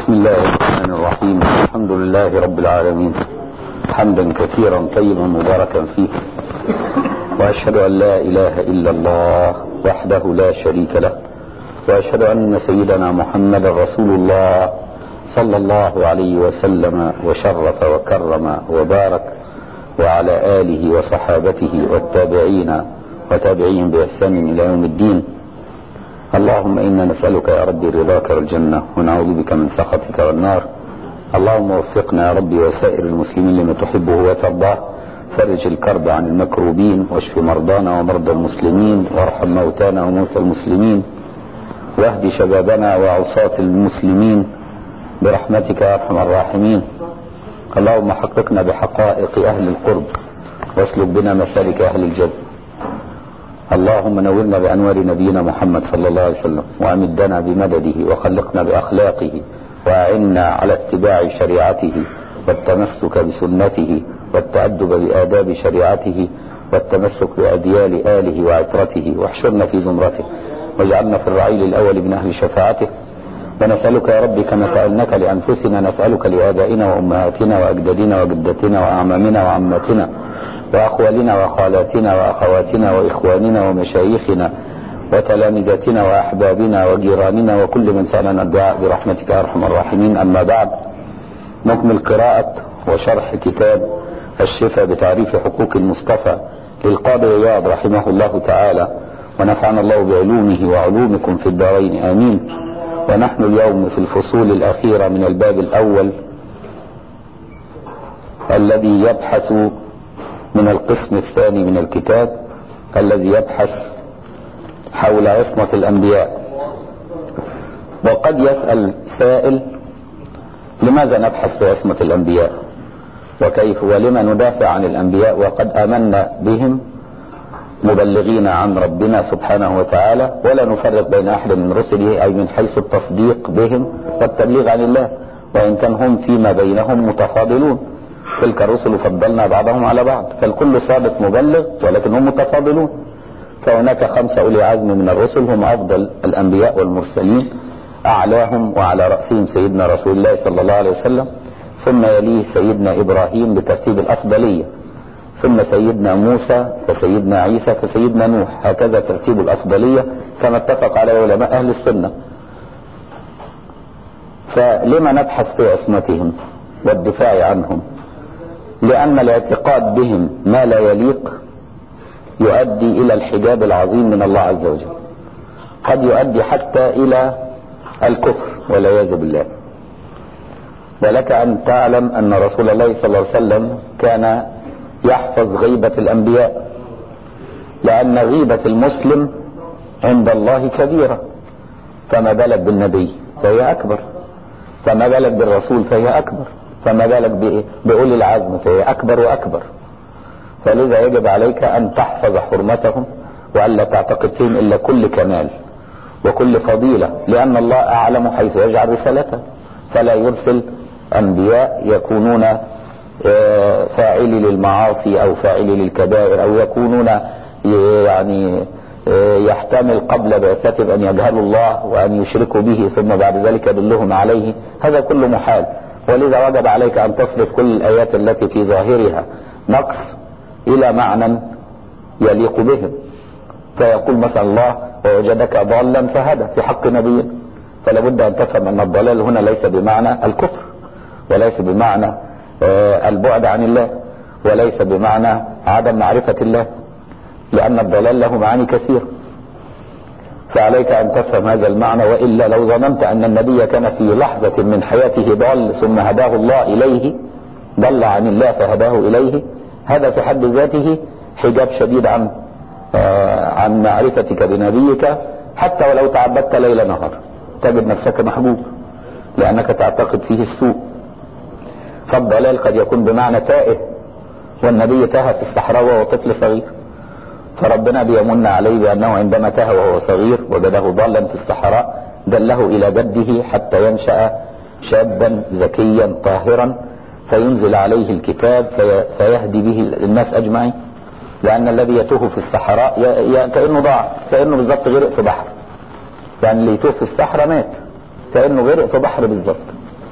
بسم الله الرحمن الرحيم الحمد لله رب العالمين حمدا كثيرا طيبا مباركا فيه واشهد ان لا اله الا الله وحده لا شريك له واشهد ان سيدنا محمدا رسول الله صلى الله عليه وسلم وشرف وكرم وبارك وعلى اله وصحابته والتابعين وتابعين باحسان الى يوم الدين اللهم انا نسالك يا ربي رضاك والجنه ونعوذ بك من سخطك والنار اللهم وفقنا يا ربي وسائر المسلمين لما تحبه وترضاه فرج الكرب عن المكروبين واشف مرضانا ومرضى المسلمين وارحم موتانا وموتى المسلمين واهد شبابنا وعصاة المسلمين برحمتك يا ارحم الراحمين اللهم حققنا بحقائق اهل القرب واسلك بنا مسالك اهل الجد اللهم نورنا بانوار نبينا محمد صلى الله عليه وسلم وامدنا بمدده وخلقنا باخلاقه واعنا على اتباع شريعته والتمسك بسنته والتأدب بآداب شريعته والتمسك بأديال آله وعترته واحشرنا في زمرته واجعلنا في الرعيل الأول من أهل شفاعته ونسألك يا ربي كما سألناك لأنفسنا نسألك لآبائنا وأمهاتنا وأجدادنا وجدتنا وأعمامنا وعماتنا وأخوالنا وخالاتنا وأخواتنا وإخواننا ومشايخنا وتلامذتنا وأحبابنا وجيراننا وكل من سألنا الدعاء برحمتك يا أرحم الراحمين أما بعد نكمل قراءة وشرح كتاب الشفاء بتعريف حقوق المصطفى للقاضي عياض رحمه الله تعالى ونفعنا الله بعلومه وعلومكم في الدارين آمين ونحن اليوم في الفصول الأخيرة من الباب الأول الذي يبحث من القسم الثاني من الكتاب الذي يبحث حول عصمة الأنبياء وقد يسأل سائل لماذا نبحث في عصمة الأنبياء وكيف ولما ندافع عن الأنبياء وقد آمنا بهم مبلغين عن ربنا سبحانه وتعالى ولا نفرق بين أحد من رسله أي من حيث التصديق بهم والتبليغ عن الله وإن كان هم فيما بينهم متفاضلون تلك الرسل فضلنا بعضهم على بعض فالكل صادق مبلغ ولكن هم متفاضلون فهناك خمسة أولي عزم من الرسل هم أفضل الأنبياء والمرسلين أعلاهم وعلى رأسهم سيدنا رسول الله صلى الله عليه وسلم ثم يليه سيدنا إبراهيم بترتيب الأفضلية ثم سيدنا موسى فسيدنا عيسى فسيدنا نوح هكذا ترتيب الأفضلية كما اتفق على علماء أهل السنة فلما نبحث في عصمتهم والدفاع عنهم لأن الاعتقاد بهم ما لا يليق يؤدي إلى الحجاب العظيم من الله عز وجل قد يؤدي حتى إلى الكفر والعياذ بالله ولك أن تعلم أن رسول الله صلى الله عليه وسلم كان يحفظ غيبة الأنبياء لأن غيبة المسلم عند الله كبيرة فما بالك بالنبي فهي أكبر فما بالك بالرسول فهي أكبر فما بالك بإيه؟ بأولي العزم فهي أكبر وأكبر فلذا يجب عليك أن تحفظ حرمتهم وألا تعتقد فيهم إلا كل كمال وكل فضيلة لأن الله أعلم حيث يجعل رسالته فلا يرسل أنبياء يكونون فاعلي للمعاصي أو فاعلي للكبائر أو يكونون يعني يحتمل قبل بعثتهم أن يجهلوا الله وأن يشركوا به ثم بعد ذلك يدلهم عليه هذا كله محال ولذا وجب عليك أن تصرف كل الآيات التي في ظاهرها نقص إلى معنى يليق بهم فيقول مثلا الله ووجدك ضالا فهدى في حق نبيه فلا بد أن تفهم أن الضلال هنا ليس بمعنى الكفر وليس بمعنى البعد عن الله وليس بمعنى عدم معرفة الله لأن الضلال له معاني كثيرة فعليك أن تفهم هذا المعنى وإلا لو ظننت أن النبي كان في لحظة من حياته ضال ثم هداه الله إليه ضل عن الله فهداه إليه هذا في حد ذاته حجاب شديد عن عن معرفتك بنبيك حتى ولو تعبدت ليل نهار تجد نفسك محبوب لأنك تعتقد فيه السوء فالضلال قد يكون بمعنى تائه والنبي تاه في الصحراء وهو طفل صغير فربنا بيمن عليه بأنه عندما تاه وهو صغير وجده ضالا في الصحراء دله إلى جده حتى ينشأ شابا ذكيا طاهرا فينزل عليه الكتاب في فيهدي به الناس أجمعين لأن الذي يتوه في الصحراء كأنه ضاع كأنه بالضبط غرق في بحر يعني اللي يتوه في الصحراء مات كأنه غرق في بحر بالضبط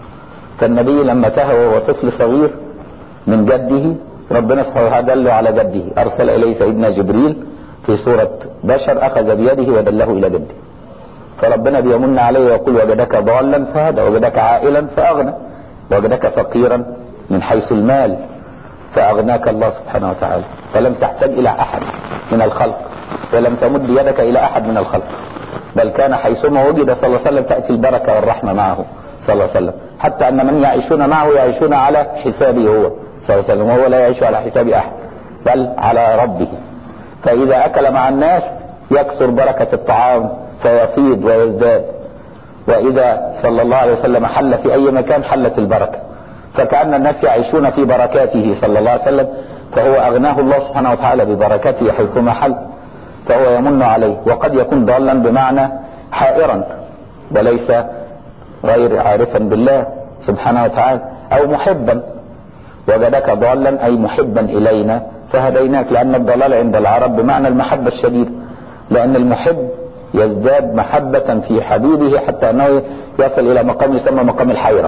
فالنبي لما تهى وهو طفل صغير من جده ربنا سبحانه وتعالى دله على جده ارسل اليه سيدنا جبريل في صورة بشر اخذ بيده ودله الى جده فربنا بيمن عليه ويقول وجدك ضالا فهدى وجدك عائلا فاغنى وجدك فقيرا من حيث المال فاغناك الله سبحانه وتعالى فلم تحتاج الى احد من الخلق ولم تمد يدك الى احد من الخلق بل كان حيثما وجد صلى الله عليه وسلم تاتي البركه والرحمه معه صلى الله عليه وسلم حتى ان من يعيشون معه يعيشون على حسابه هو صلى الله عليه وسلم وهو لا يعيش على حساب احد بل على ربه فاذا اكل مع الناس يكثر بركه الطعام فيفيض ويزداد واذا صلى الله عليه وسلم حل في اي مكان حلت البركه فكأن الناس يعيشون في بركاته صلى الله عليه وسلم فهو أغناه الله سبحانه وتعالى ببركته حيثما حل فهو يمن عليه وقد يكون ضالا بمعنى حائرا وليس غير عارفا بالله سبحانه وتعالى أو محبا وجدك ضالا أي محبا إلينا فهديناك لأن الضلال عند العرب بمعنى المحبة الشديدة لأن المحب يزداد محبة في حبيبه حتى أنه يصل إلى مقام يسمى مقام الحيرة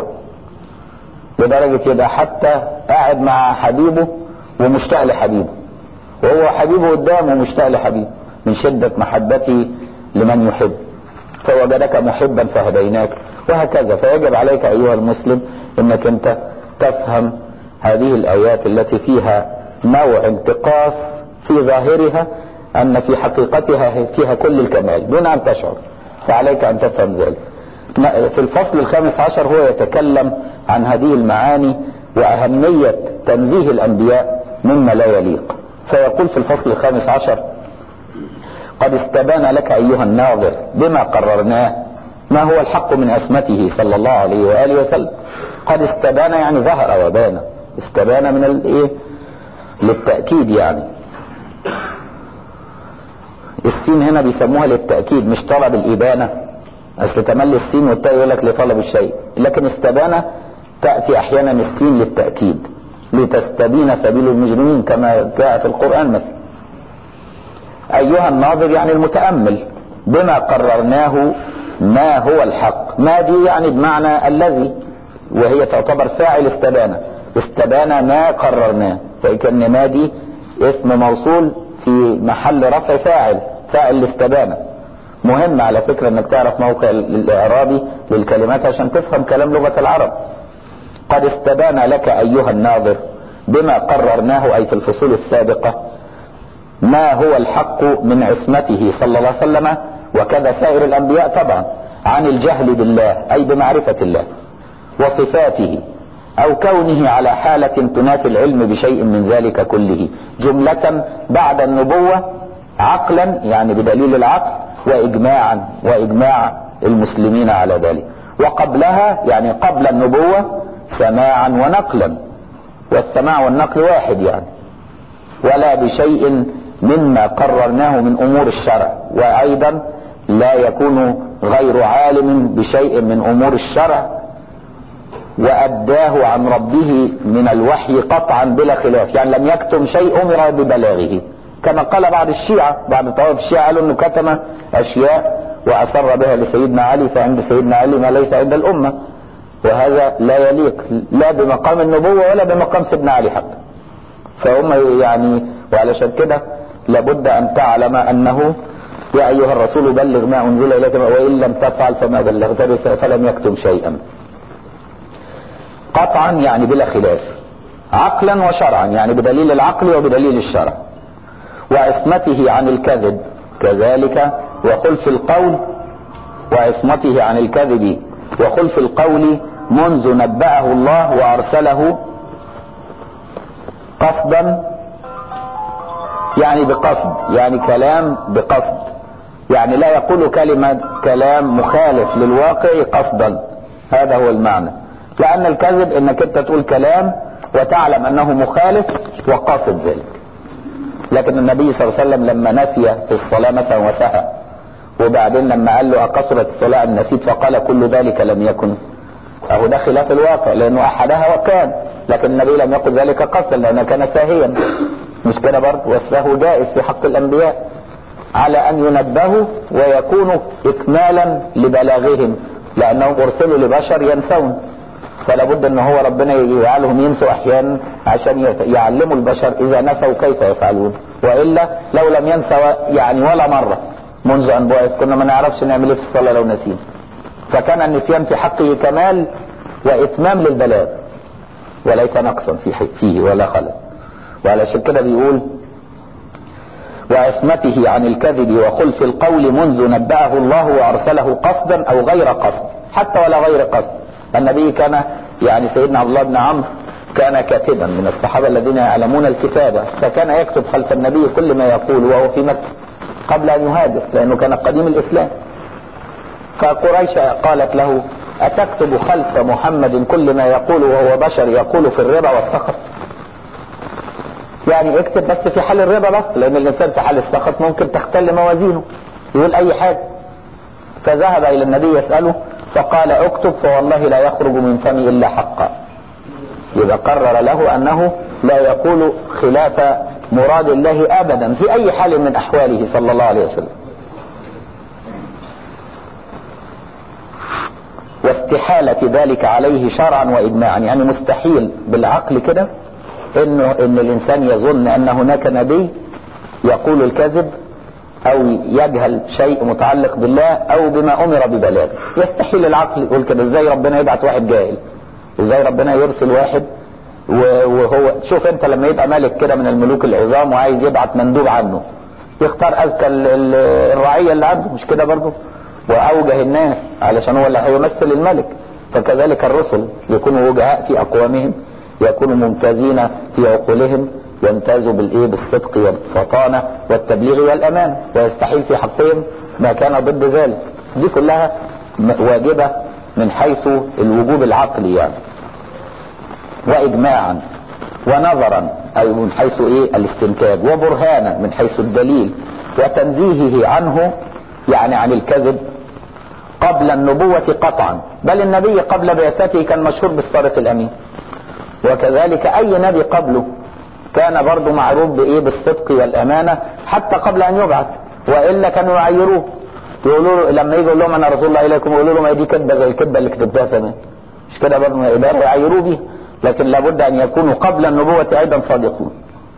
لدرجة يبقى حتى قاعد مع حبيبه ومشتاق لحبيبه وهو حبيبه قدامه مشتاق لحبيبه من شدة محبته لمن يحب فوجدك محبا فهديناك وهكذا فيجب عليك أيها المسلم أنك أنت تفهم هذه الآيات التي فيها نوع انتقاص في ظاهرها أن في حقيقتها فيها كل الكمال دون أن تشعر فعليك أن تفهم ذلك في الفصل الخامس عشر هو يتكلم عن هذه المعاني وأهمية تنزيه الأنبياء مما لا يليق فيقول في الفصل الخامس عشر قد استبان لك أيها الناظر بما قررناه ما هو الحق من عصمته صلى الله عليه وآله وسلم قد استبان يعني ظهر وبان استبان من الايه للتأكيد يعني السين هنا بيسموها للتأكيد مش طلب الإبانة اصل تملي السين والتاء يقول لك لطلب الشيء لكن استبان تأتي أحيانا السين للتأكيد لتستبين سبيل المجرمين كما جاء في القرآن مثلا أيها الناظر يعني المتأمل بما قررناه ما هو الحق ما دي يعني بمعنى الذي وهي تعتبر فاعل استبان استبان ما قررناه فكان ما دي اسم موصول في محل رفع فاعل فاعل الاستبانه مهم على فكرة انك تعرف موقع الاعرابي للكلمات عشان تفهم كلام لغة العرب قد استبان لك ايها الناظر بما قررناه اي في الفصول السابقة ما هو الحق من عصمته صلى الله عليه وسلم وكذا سائر الانبياء طبعا عن الجهل بالله اي بمعرفة الله وصفاته او كونه على حالة تنافي العلم بشيء من ذلك كله جملة بعد النبوة عقلا يعني بدليل العقل واجماعا واجماع المسلمين على ذلك وقبلها يعني قبل النبوة سماعا ونقلا والسماع والنقل واحد يعني ولا بشيء مما قررناه من امور الشرع وايضا لا يكون غير عالم بشيء من امور الشرع واداه عن ربه من الوحي قطعا بلا خلاف يعني لم يكتم شيء امر ببلاغه كما قال بعض الشيعة بعد طوائف الشيعة قالوا انه كتم اشياء واصر بها لسيدنا علي فعند سيدنا علي ما ليس عند الامة وهذا لا يليق لا بمقام النبوة ولا بمقام سيدنا علي حتى فهم يعني وعلشان كده لابد ان تعلم انه يا ايها الرسول بلغ ما انزل اليك وان لم تفعل فما بلغت رسالة فلم يكتم شيئا قطعا يعني بلا خلاف عقلا وشرعا يعني بدليل العقل وبدليل الشرع وعصمته عن الكذب كذلك وخلف القول وعصمته عن الكذب وخلف القول منذ نبأه الله وأرسله قصدا يعني بقصد يعني كلام بقصد يعني لا يقول كلمة كلام مخالف للواقع قصدا هذا هو المعنى لأن الكذب انك انت تقول كلام وتعلم انه مخالف وقاصد ذلك لكن النبي صلى الله عليه وسلم لما نسي في الصلاة مثلا وسهى وبعدين لما قال له أقصرت الصلاة أم نسيت فقال كل ذلك لم يكن أهو ده خلاف الواقع لأنه أحدها وكان لكن النبي لم يقل ذلك قصدا لأنه كان ساهيا مش كده برضه والسهو جائز في حق الأنبياء على أن ينبهوا ويكونوا إكمالا لبلاغهم لأنهم أرسلوا لبشر ينسون فلا بد ان هو ربنا يجعلهم ينسوا احيانا عشان يعلموا البشر اذا نسوا كيف يفعلون والا لو لم ينسوا يعني ولا مره منذ ان بعث كنا ما نعرفش نعمل ايه في الصلاه لو نسينا فكان النسيان في حقه كمال واتمام للبلاغ وليس نقصا في فيه ولا خلل وعلشان كده بيقول وعصمته عن الكذب وخلف القول منذ نبأه الله وأرسله قصدا أو غير قصد حتى ولا غير قصد النبي كان يعني سيدنا عبد الله بن عمرو كان كاتبا من الصحابة الذين يعلمون الكتابة فكان يكتب خلف النبي كل ما يقول وهو في مكة قبل أن يهاجر لأنه كان قديم الإسلام فقريش قالت له أتكتب خلف محمد كل ما يقول وهو بشر يقول في الرضا والسخط يعني اكتب بس في حال الرضا بس لان الانسان في حال السخط ممكن تختل موازينه يقول اي حاجة فذهب الى النبي يسأله فقال اكتب فوالله لا يخرج من فمي الا حقا يبقى قرر له انه لا يقول خلاف مراد الله ابدا في اي حال من احواله صلى الله عليه وسلم واستحالة ذلك عليه شرعا واجماعا يعني مستحيل بالعقل كده انه ان الانسان يظن ان هناك نبي يقول الكذب او يجهل شيء متعلق بالله او بما امر ببلاغه يستحيل العقل يقول كده ازاي ربنا يبعت واحد جاهل ازاي ربنا يرسل واحد وهو شوف انت لما يبقى ملك كده من الملوك العظام وعايز يبعت مندوب عنه يختار اذكى الرعيه اللي عنده مش كده برضه واوجه الناس علشان هو اللي هيمثل الملك فكذلك الرسل يكونوا وجهاء في اقوامهم يكونوا ممتازين في عقولهم يمتازوا بالايه بالصدق والفطانة والتبليغ والامانة ويستحيل في حقهم ما كان ضد ذلك دي كلها واجبة من حيث الوجوب العقلي يعني واجماعا ونظرا اي من حيث ايه الاستنتاج وبرهانا من حيث الدليل وتنزيهه عنه يعني عن الكذب قبل النبوة قطعا بل النبي قبل بعثته كان مشهور بالصادق الامين وكذلك اي نبي قبله كان برضه معروف بايه بالصدق والامانه حتى قبل ان يبعث والا كانوا يعيروه يقولوا له لما يجي يقول لهم انا رسول الله اليكم يقولوا لهم دي كذبه زي الكذبه اللي كتبتها زمان مش كده برضه يقدروا يعيروه بيه لكن لابد ان يكونوا قبل النبوه ايضا صادقون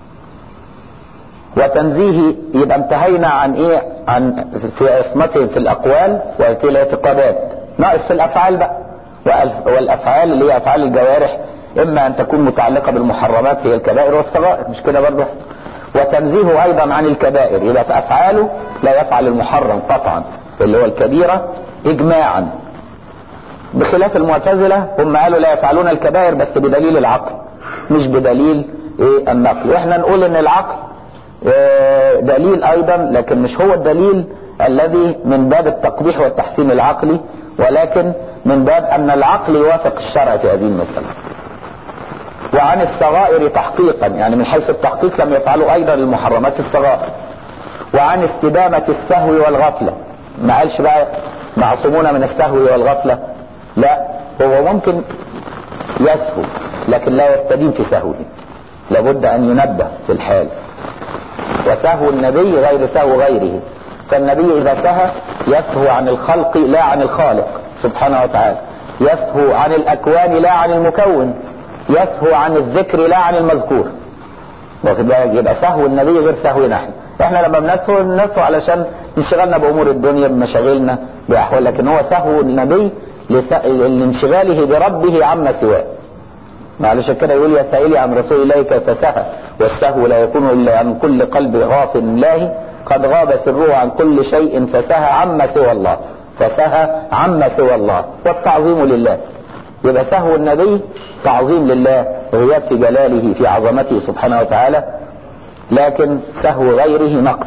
وتنزيه يبقى انتهينا عن ايه عن في عصمتهم في الاقوال وفي الاعتقادات ناقص في الافعال بقى والافعال اللي هي افعال الجوارح اما ان تكون متعلقة بالمحرمات هي الكبائر والصغائر مش كده برضه وتنزيهه ايضا عن الكبائر يبقى في افعاله لا يفعل المحرم قطعا اللي هو الكبيرة اجماعا بخلاف المعتزلة هم قالوا لا يفعلون الكبائر بس بدليل العقل مش بدليل ايه النقل واحنا نقول ان العقل اه دليل ايضا لكن مش هو الدليل الذي من باب التقبيح والتحسين العقلي ولكن من باب ان العقل يوافق الشرع في هذه المسألة وعن الصغائر تحقيقا يعني من حيث التحقيق لم يفعلوا ايضا المحرمات الصغائر وعن استدامة السهو والغفلة ما قالش بقى معصومون من السهو والغفلة لا هو ممكن يسهو لكن لا يستديم في سهوه لابد ان ينبه في الحال وسهو النبي غير سهو غيره فالنبي اذا سهى يسهو عن الخلق لا عن الخالق سبحانه وتعالى يسهو عن الاكوان لا عن المكون يسهو عن الذكر لا عن المذكور واخد بالك يبقى سهو النبي غير سهونا احنا احنا لما بنسهو بنسهو علشان انشغالنا بامور الدنيا بمشاغلنا باحوال لكن هو سهو النبي لانشغاله بربه عما سواه معلش كده يقول يا سائلي عن رسول الله كيف سهى والسهو لا يكون الا عن كل قلب غاف الله قد غاب سره عن كل شيء فسهى عما سوى الله فسهى عما سوى الله والتعظيم لله يبقى سهو النبي تعظيم لله وغياب في جلاله في عظمته سبحانه وتعالى لكن سهو غيره نقص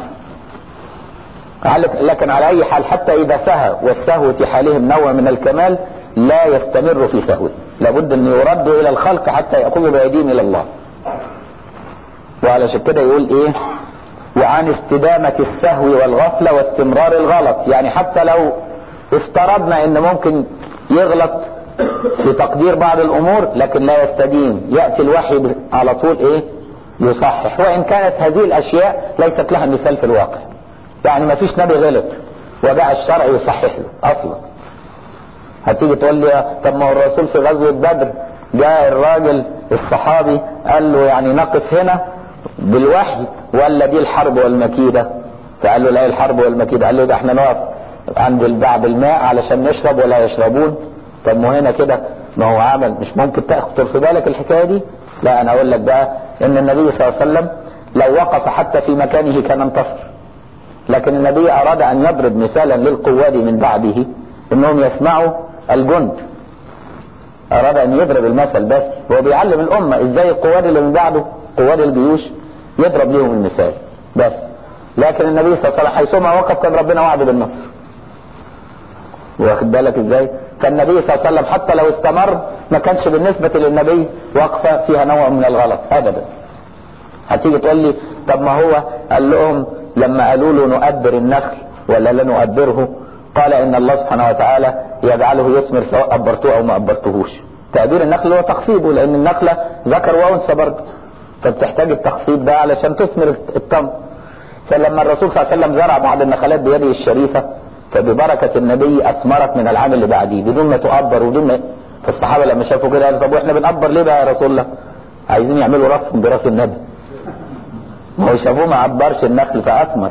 لكن على اي حال حتى اذا سهى والسهو في حالهم نوع من الكمال لا يستمر في سهوه لابد ان يرد الى الخلق حتى ياخذوا بايديهم الى الله وعلى كده يقول ايه وعن استدامة السهو والغفلة واستمرار الغلط يعني حتى لو افترضنا ان ممكن يغلط في تقدير بعض الامور لكن لا يستديم يأتي الوحي على طول ايه يصحح وان كانت هذه الاشياء ليست لها مثال في الواقع يعني ما فيش نبي غلط وجاء الشرع يصحح له اصلا هتيجي تقول لي طب ما هو الرسول في غزوة بدر جاء الراجل الصحابي قال له يعني نقف هنا بالوحي ولا دي الحرب والمكيدة فقال له لا الحرب والمكيدة قال له ده احنا نقف عند بعد الماء علشان نشرب ولا يشربون طب ما هنا كده ما هو عمل مش ممكن تخطر في بالك الحكاية دي لا انا اقول لك بقى ان النبي صلى الله عليه وسلم لو وقف حتى في مكانه كان انتصر لكن النبي اراد ان يضرب مثالا للقواد من بعده انهم يسمعوا الجند اراد ان يضرب المثل بس هو بيعلم الامه ازاي القواد اللي من بعده قواد الجيوش يضرب لهم المثال بس لكن النبي صلى الله عليه وسلم حيثما وقف كان ربنا وعده بالنصر واخد بالك ازاي فالنبي صلى الله عليه وسلم حتى لو استمر ما كانش بالنسبة للنبي وقفة فيها نوع من الغلط ابدا هتيجي تقول لي طب ما هو قال لهم لما قالوا له نؤبر النخل ولا لا نؤبره قال ان الله سبحانه وتعالى يجعله يثمر سواء ابرتوه او ما ابرتهوش تأبير النخل هو تخصيبه لان النخلة ذكر وانثى برضه فبتحتاج التخصيب ده علشان تثمر التمر فلما الرسول صلى الله عليه وسلم زرع بعض النخلات بيده الشريفة فببركة النبي أثمرت من العام اللي بعديه بدون ما تؤبر ودون ما فالصحابة لما شافوا كده قالوا طب واحنا بنأبر ليه بقى يا رسول الله؟ عايزين يعملوا راسهم براس النبي. ما هو شافوه ما عبرش النخل فأثمر.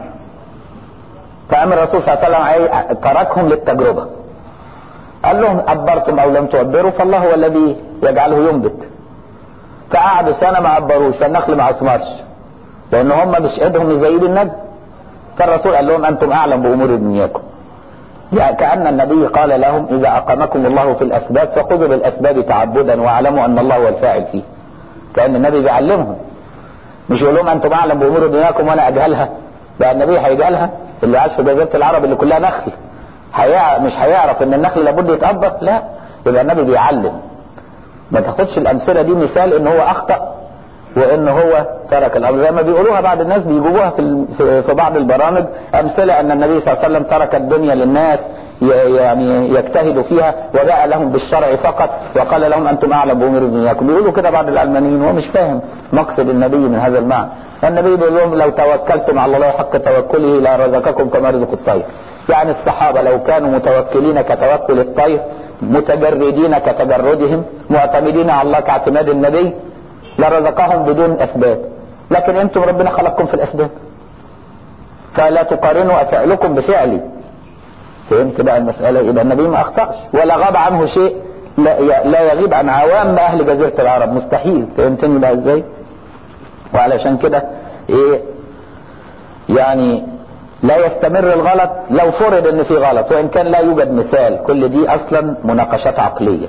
فقام الرسول صلى الله عليه وسلم تركهم للتجربة. قال لهم أبرتم أو لم تؤبروا فالله هو الذي يجعله ينبت. فقعدوا سنة ما عبروش فالنخل ما أثمرش. لأن هم مش ايدهم يزيدوا النبي. فالرسول قال لهم أنتم أعلم بأمور دنياكم. يعني كأن النبي قال لهم إذا أقامكم الله في الأسباب فخذوا بالأسباب تعبدا واعلموا أن الله هو الفاعل فيه كأن النبي بيعلمهم مش يقول لهم أنتم أعلم بأمور دنياكم وأنا أجهلها بقى النبي هيجهلها اللي عاش في جزيرة العرب اللي كلها نخل هيع... مش هيعرف ان النخل لابد يتأبر لا يبقى النبي بيعلم ما تاخدش الأمثلة دي مثال ان هو أخطأ وان هو ترك الامر زي ما بيقولوها بعض الناس بيجيبوها في في بعض البرامج امثله ان النبي صلى الله عليه وسلم ترك الدنيا للناس يعني يجتهدوا فيها وجاء لهم بالشرع فقط وقال لهم انتم اعلم بامور دنياكم بيقولوا كده بعض العلمانيين هو مش فاهم مقصد النبي من هذا المعنى النبي بيقول لهم لو توكلتم على الله حق توكله لرزقكم كما يرزق الطير يعني الصحابه لو كانوا متوكلين كتوكل الطير متجردين كتجردهم معتمدين على الله كاعتماد النبي لرزقهم بدون اسباب لكن انتم ربنا خلقكم في الاسباب فلا تقارنوا فعلكم بفعلي فهمت بقى المسألة يبقى النبي ما اخطأش ولا غاب عنه شيء لا, لا يغيب عن عوام اهل جزيرة العرب مستحيل فهمتني بقى ازاي وعلشان كده ايه يعني لا يستمر الغلط لو فرض ان في غلط وان كان لا يوجد مثال كل دي اصلا مناقشات عقليه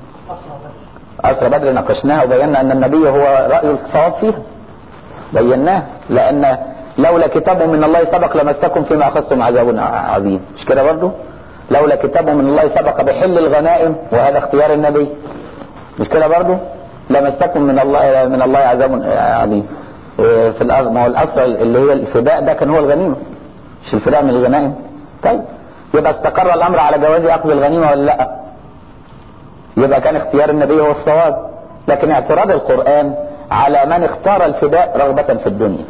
أسرى بدر ناقشناها وبينا أن النبي هو رأي الصواب فيها بيناه لأن لولا كتاب من الله سبق لمسكم فيما أخذتم عذاب عظيم مش كده برضه لولا كتاب من الله سبق بحل الغنائم وهذا اختيار النبي مش كده برضه لمسكم من الله من الله عذاب عظيم في الأرض ما هو الأصل اللي هي الفداء ده كان هو الغنيمة مش الفداء من الغنائم طيب يبقى استقر الأمر على جواز أخذ الغنيمة ولا لأ يبقى كان اختيار النبي هو الصواب لكن اعتراض القرآن على من اختار الفداء رغبة في الدنيا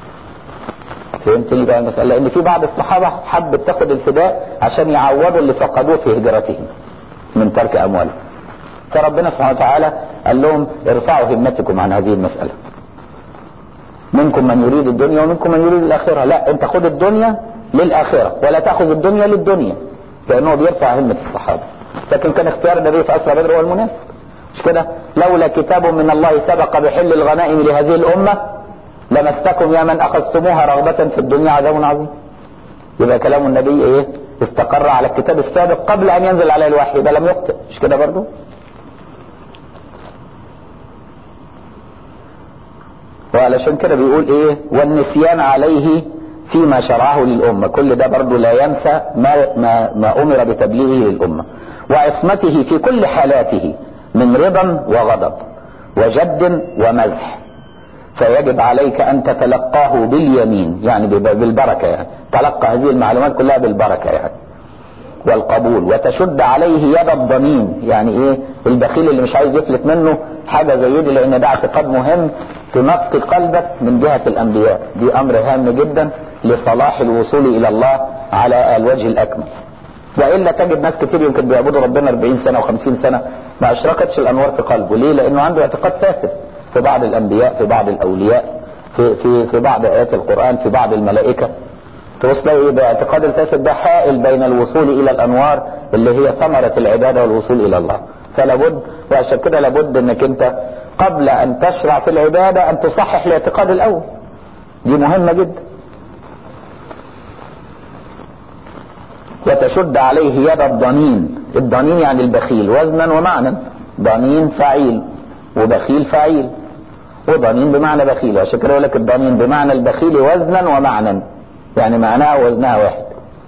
فهمت لي بقى المسألة لأن في بعض الصحابة حبت تاخد الفداء عشان يعوضوا اللي فقدوه في هجرتهم من ترك أموالهم فربنا سبحانه وتعالى قال لهم ارفعوا همتكم عن هذه المسألة منكم من يريد الدنيا ومنكم من يريد الآخرة لا انت خد الدنيا للآخرة ولا تأخذ الدنيا للدنيا لأنه بيرفع همة الصحابة لكن كان اختيار النبي في أسرى بدر هو المناسب مش كده لولا كتاب من الله سبق بحل الغنائم لهذه الأمة لمستكم يا من أخذتموها رغبة في الدنيا عذاب عظيم يبقى كلام النبي ايه استقر على الكتاب السابق قبل أن ينزل عليه الوحي ده لم يخطئ مش كده برضو وعلشان كده بيقول ايه والنسيان عليه فيما شرعه للأمة كل ده برضو لا ينسى ما, ما, ما أمر بتبليغه للأمة وعصمته في كل حالاته من رضا وغضب وجد ومزح فيجب عليك أن تتلقاه باليمين يعني بالبركة يعني تلقى هذه المعلومات كلها بالبركة يعني والقبول وتشد عليه يد الضمين يعني ايه البخيل اللي مش عايز يفلت منه حاجة زي دي لان ده اعتقاد مهم تنقي قلبك من جهة الانبياء دي امر هام جدا لصلاح الوصول الى الله على الوجه الاكمل والا تجد ناس كتير يمكن بيعبدوا ربنا 40 سنه و50 سنه ما اشرقتش الانوار في قلبه ليه لانه عنده اعتقاد فاسد في بعض الانبياء في بعض الاولياء في في في بعض ايات القران في بعض الملائكه تبص تلاقي ايه باعتقاد الفاسد ده حائل بين الوصول الى الانوار اللي هي ثمره العباده والوصول الى الله فلا بد وعشان كده لابد انك انت قبل ان تشرع في العباده ان تصحح الاعتقاد الاول دي مهمه جدا وتشد عليه يد الضنين الضنين يعني البخيل وزنا ومعنى ضنين فعيل وبخيل فعيل وضنين بمعنى بخيل عشان كده يقول لك الضنين بمعنى البخيل وزنا ومعنى يعني معناها وزنها واحد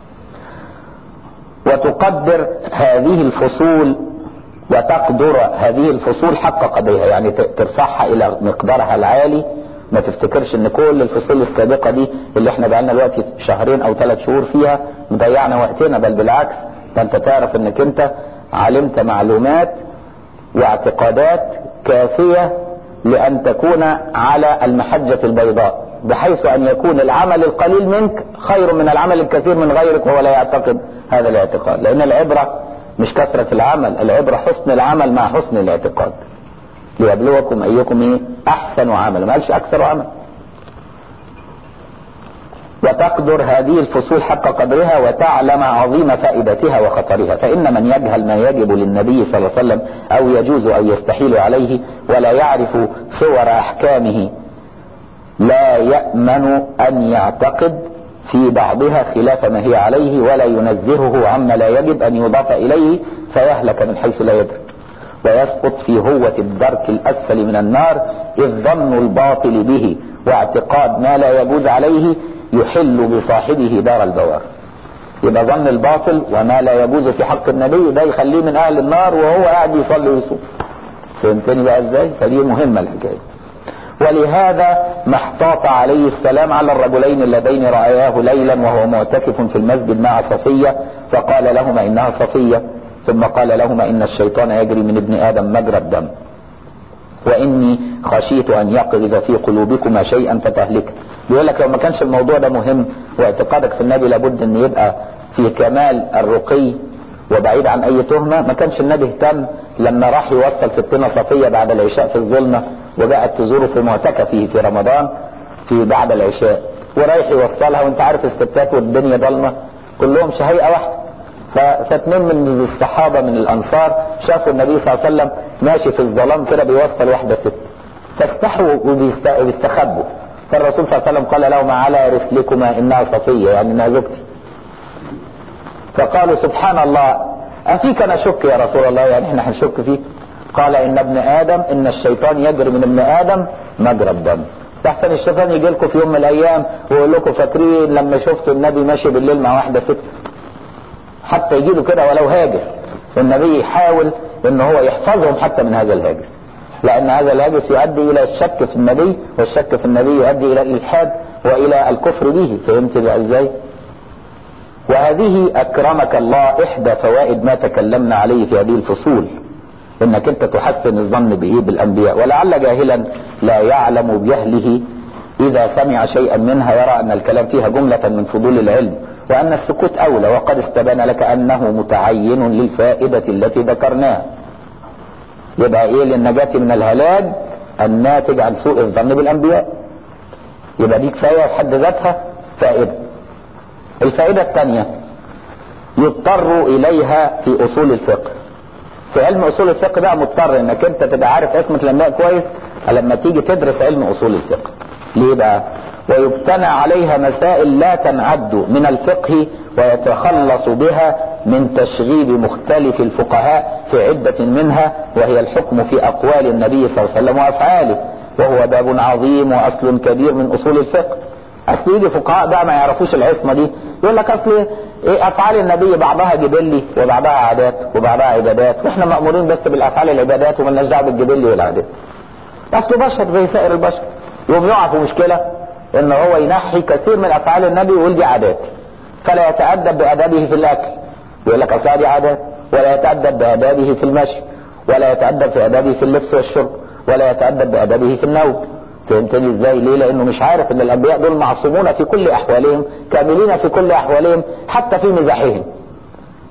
وتقدر هذه الفصول وتقدر هذه الفصول حق قدرها يعني ترفعها الى مقدارها العالي ما تفتكرش ان كل الفصول السابقة دي اللي احنا بقالنا دلوقتي شهرين او ثلاث شهور فيها مضيعنا وقتنا بل بالعكس ده انت تعرف انك انت علمت معلومات واعتقادات كافية لان تكون على المحجة البيضاء بحيث ان يكون العمل القليل منك خير من العمل الكثير من غيرك وهو لا يعتقد هذا الاعتقاد لان العبرة مش كثرة العمل العبرة حسن العمل مع حسن الاعتقاد ليبلوكم ايكم ايه احسن عمل ما قالش اكثر عمل وتقدر هذه الفصول حق قدرها وتعلم عظيم فائدتها وخطرها فإن من يجهل ما يجب للنبي صلى الله عليه وسلم أو يجوز أو يستحيل عليه ولا يعرف صور أحكامه لا يأمن أن يعتقد في بعضها خلاف ما هي عليه ولا ينزهه عما لا يجب أن يضاف إليه فيهلك من حيث لا يدرك ويسقط في هوة الدرك الأسفل من النار إذ ظن الباطل به واعتقاد ما لا يجوز عليه يحل بصاحبه دار البوار يبقى ظن الباطل وما لا يجوز في حق النبي ده يخليه من أهل النار وهو قاعد يصلي ويصوم فهمتني بقى ازاي فدي مهمة الحكاية ولهذا ما احتاط عليه السلام على الرجلين اللذين رأياه ليلا وهو معتكف في المسجد مع صفية فقال لهما إنها صفية ثم قال لهما إن الشيطان يجري من ابن آدم مجرى الدم وإني خشيت أن يقذف في قلوبكما شيئا فتهلك بيقول لك لو ما كانش الموضوع ده مهم واعتقادك في النبي لابد أن يبقى في كمال الرقي وبعيد عن أي تهمة ما كانش النبي اهتم لما راح يوصل ستنا صفية بعد العشاء في الظلمة وبقت تزوره في معتكفه في رمضان في بعد العشاء ورايح يوصلها وانت عارف الستات والدنيا ضلمة كلهم شهيئة واحدة فاثنين من الصحابة من الانصار شافوا النبي صلى الله عليه وسلم ماشي في الظلام كده بيوصل واحدة ست فاستحوا وبيستخبوا فالرسول صلى الله عليه وسلم قال لهما على رسلكما انها صفية يعني انها زوجتي فقالوا سبحان الله افيك نشك يا رسول الله يعني احنا هنشك فيك قال ان ابن ادم ان الشيطان يجري من ابن ادم مجرى الدم احسن الشيطان يجي لكم في يوم من الايام ويقول لكم فاكرين لما شفتوا النبي ماشي بالليل مع واحده ست حتى يجي له كده ولو هاجس النبي يحاول ان هو يحفظهم حتى من هذا الهاجس لان هذا الهاجس يؤدي الى الشك في النبي والشك في النبي يؤدي الى الالحاد والى الكفر به فهمت بقى ازاي وهذه اكرمك الله احدى فوائد ما تكلمنا عليه في هذه الفصول انك انت تحسن الظن بايه بالانبياء ولعل جاهلا لا يعلم بجهله اذا سمع شيئا منها يرى ان الكلام فيها جملة من فضول العلم وان السكوت اولى وقد استبان لك انه متعين للفائدة التي ذكرناها يبقى ايه للنجاة من الهلاك الناتج عن سوء الظن بالانبياء يبقى دي كفاية في حد ذاتها فائدة الفائدة الثانية يضطر اليها في اصول الفقه في علم اصول الفقه بقى مضطر انك انت تبقى عارف اسمة الانبياء كويس لما تيجي تدرس علم اصول الفقه ليه بقى ويبتنى عليها مسائل لا تنعد من الفقه ويتخلص بها من تشغيب مختلف الفقهاء في عدة منها وهي الحكم في اقوال النبي صلى الله عليه وسلم وافعاله وهو باب عظيم واصل كبير من اصول الفقه اصل يجي فقهاء بقى ما يعرفوش العصمة دي يقول لك اصل ايه افعال النبي بعضها جبلي وبعضها عادات وبعضها عبادات واحنا مامورين بس بالافعال العبادات ومالناش دعوه بالجبلي والعادات اصله بشر زي سائر البشر يقوم يقع في مشكله ان هو ينحي كثير من افعال النبي ويقول دي عادات فلا يتادب بادابه في الاكل يقول لك اصل دي عادات ولا يتادب بادابه في المشي ولا يتادب في ادابه في اللبس والشرب ولا يتادب بادابه في النوم فهمتني ازاي ليه لانه مش عارف ان الانبياء دول معصومون في كل احوالهم كاملين في كل احوالهم حتى في مزاحهم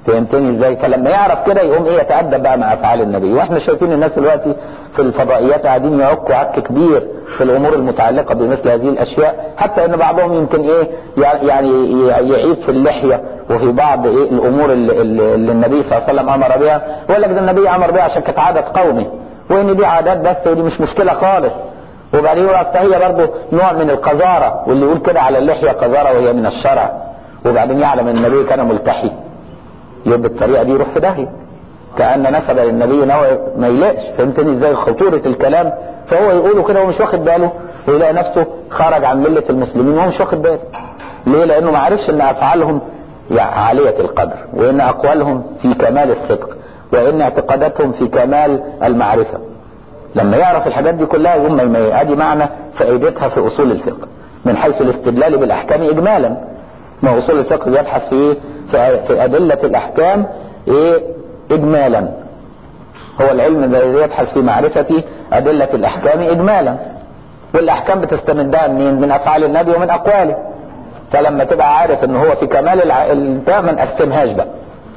فهمتني ازاي فلما يعرف كده يقوم ايه يتأدب بقى مع افعال النبي واحنا شايفين الناس دلوقتي في الفضائيات قاعدين يعكوا عك كبير في الامور المتعلقه بمثل هذه الاشياء حتى ان بعضهم يمكن ايه يعني يعيب في اللحيه وفي بعض ايه الامور اللي, اللي النبي صلى الله عليه وسلم امر بها ويقول لك ده النبي امر بها عشان كانت عاده قومه وان دي عادات بس ودي مش مشكله خالص وبعدين يقول اصل هي برضه نوع من القذاره واللي يقول كده على اللحيه قذاره وهي من الشرع وبعدين يعلم ان النبي كان ملتحي يبقى بالطريقه دي يروح في داهيه كان نسب للنبي نوع ما يلاقش فهمتني ازاي خطوره الكلام فهو يقوله كده ومش واخد باله ويلاقي نفسه خرج عن مله المسلمين وهو مش واخد باله ليه لانه ما عرفش ان افعالهم يعني عاليه القدر وان اقوالهم في كمال الصدق وان اعتقاداتهم في كمال المعرفه لما يعرف الحاجات دي كلها يقوم ادي معنى فائدتها في اصول الفقه من حيث الاستدلال بالاحكام اجمالا ما اصول الفقه يبحث في ايه في, في ادله الاحكام ايه اجمالا هو العلم الذي يبحث في معرفة أدلة الأحكام إجمالا والأحكام بتستمدها منين؟ من أفعال النبي ومن أقواله فلما تبقى عارف ان هو في كمال البتاع ما نقسمهاش بقى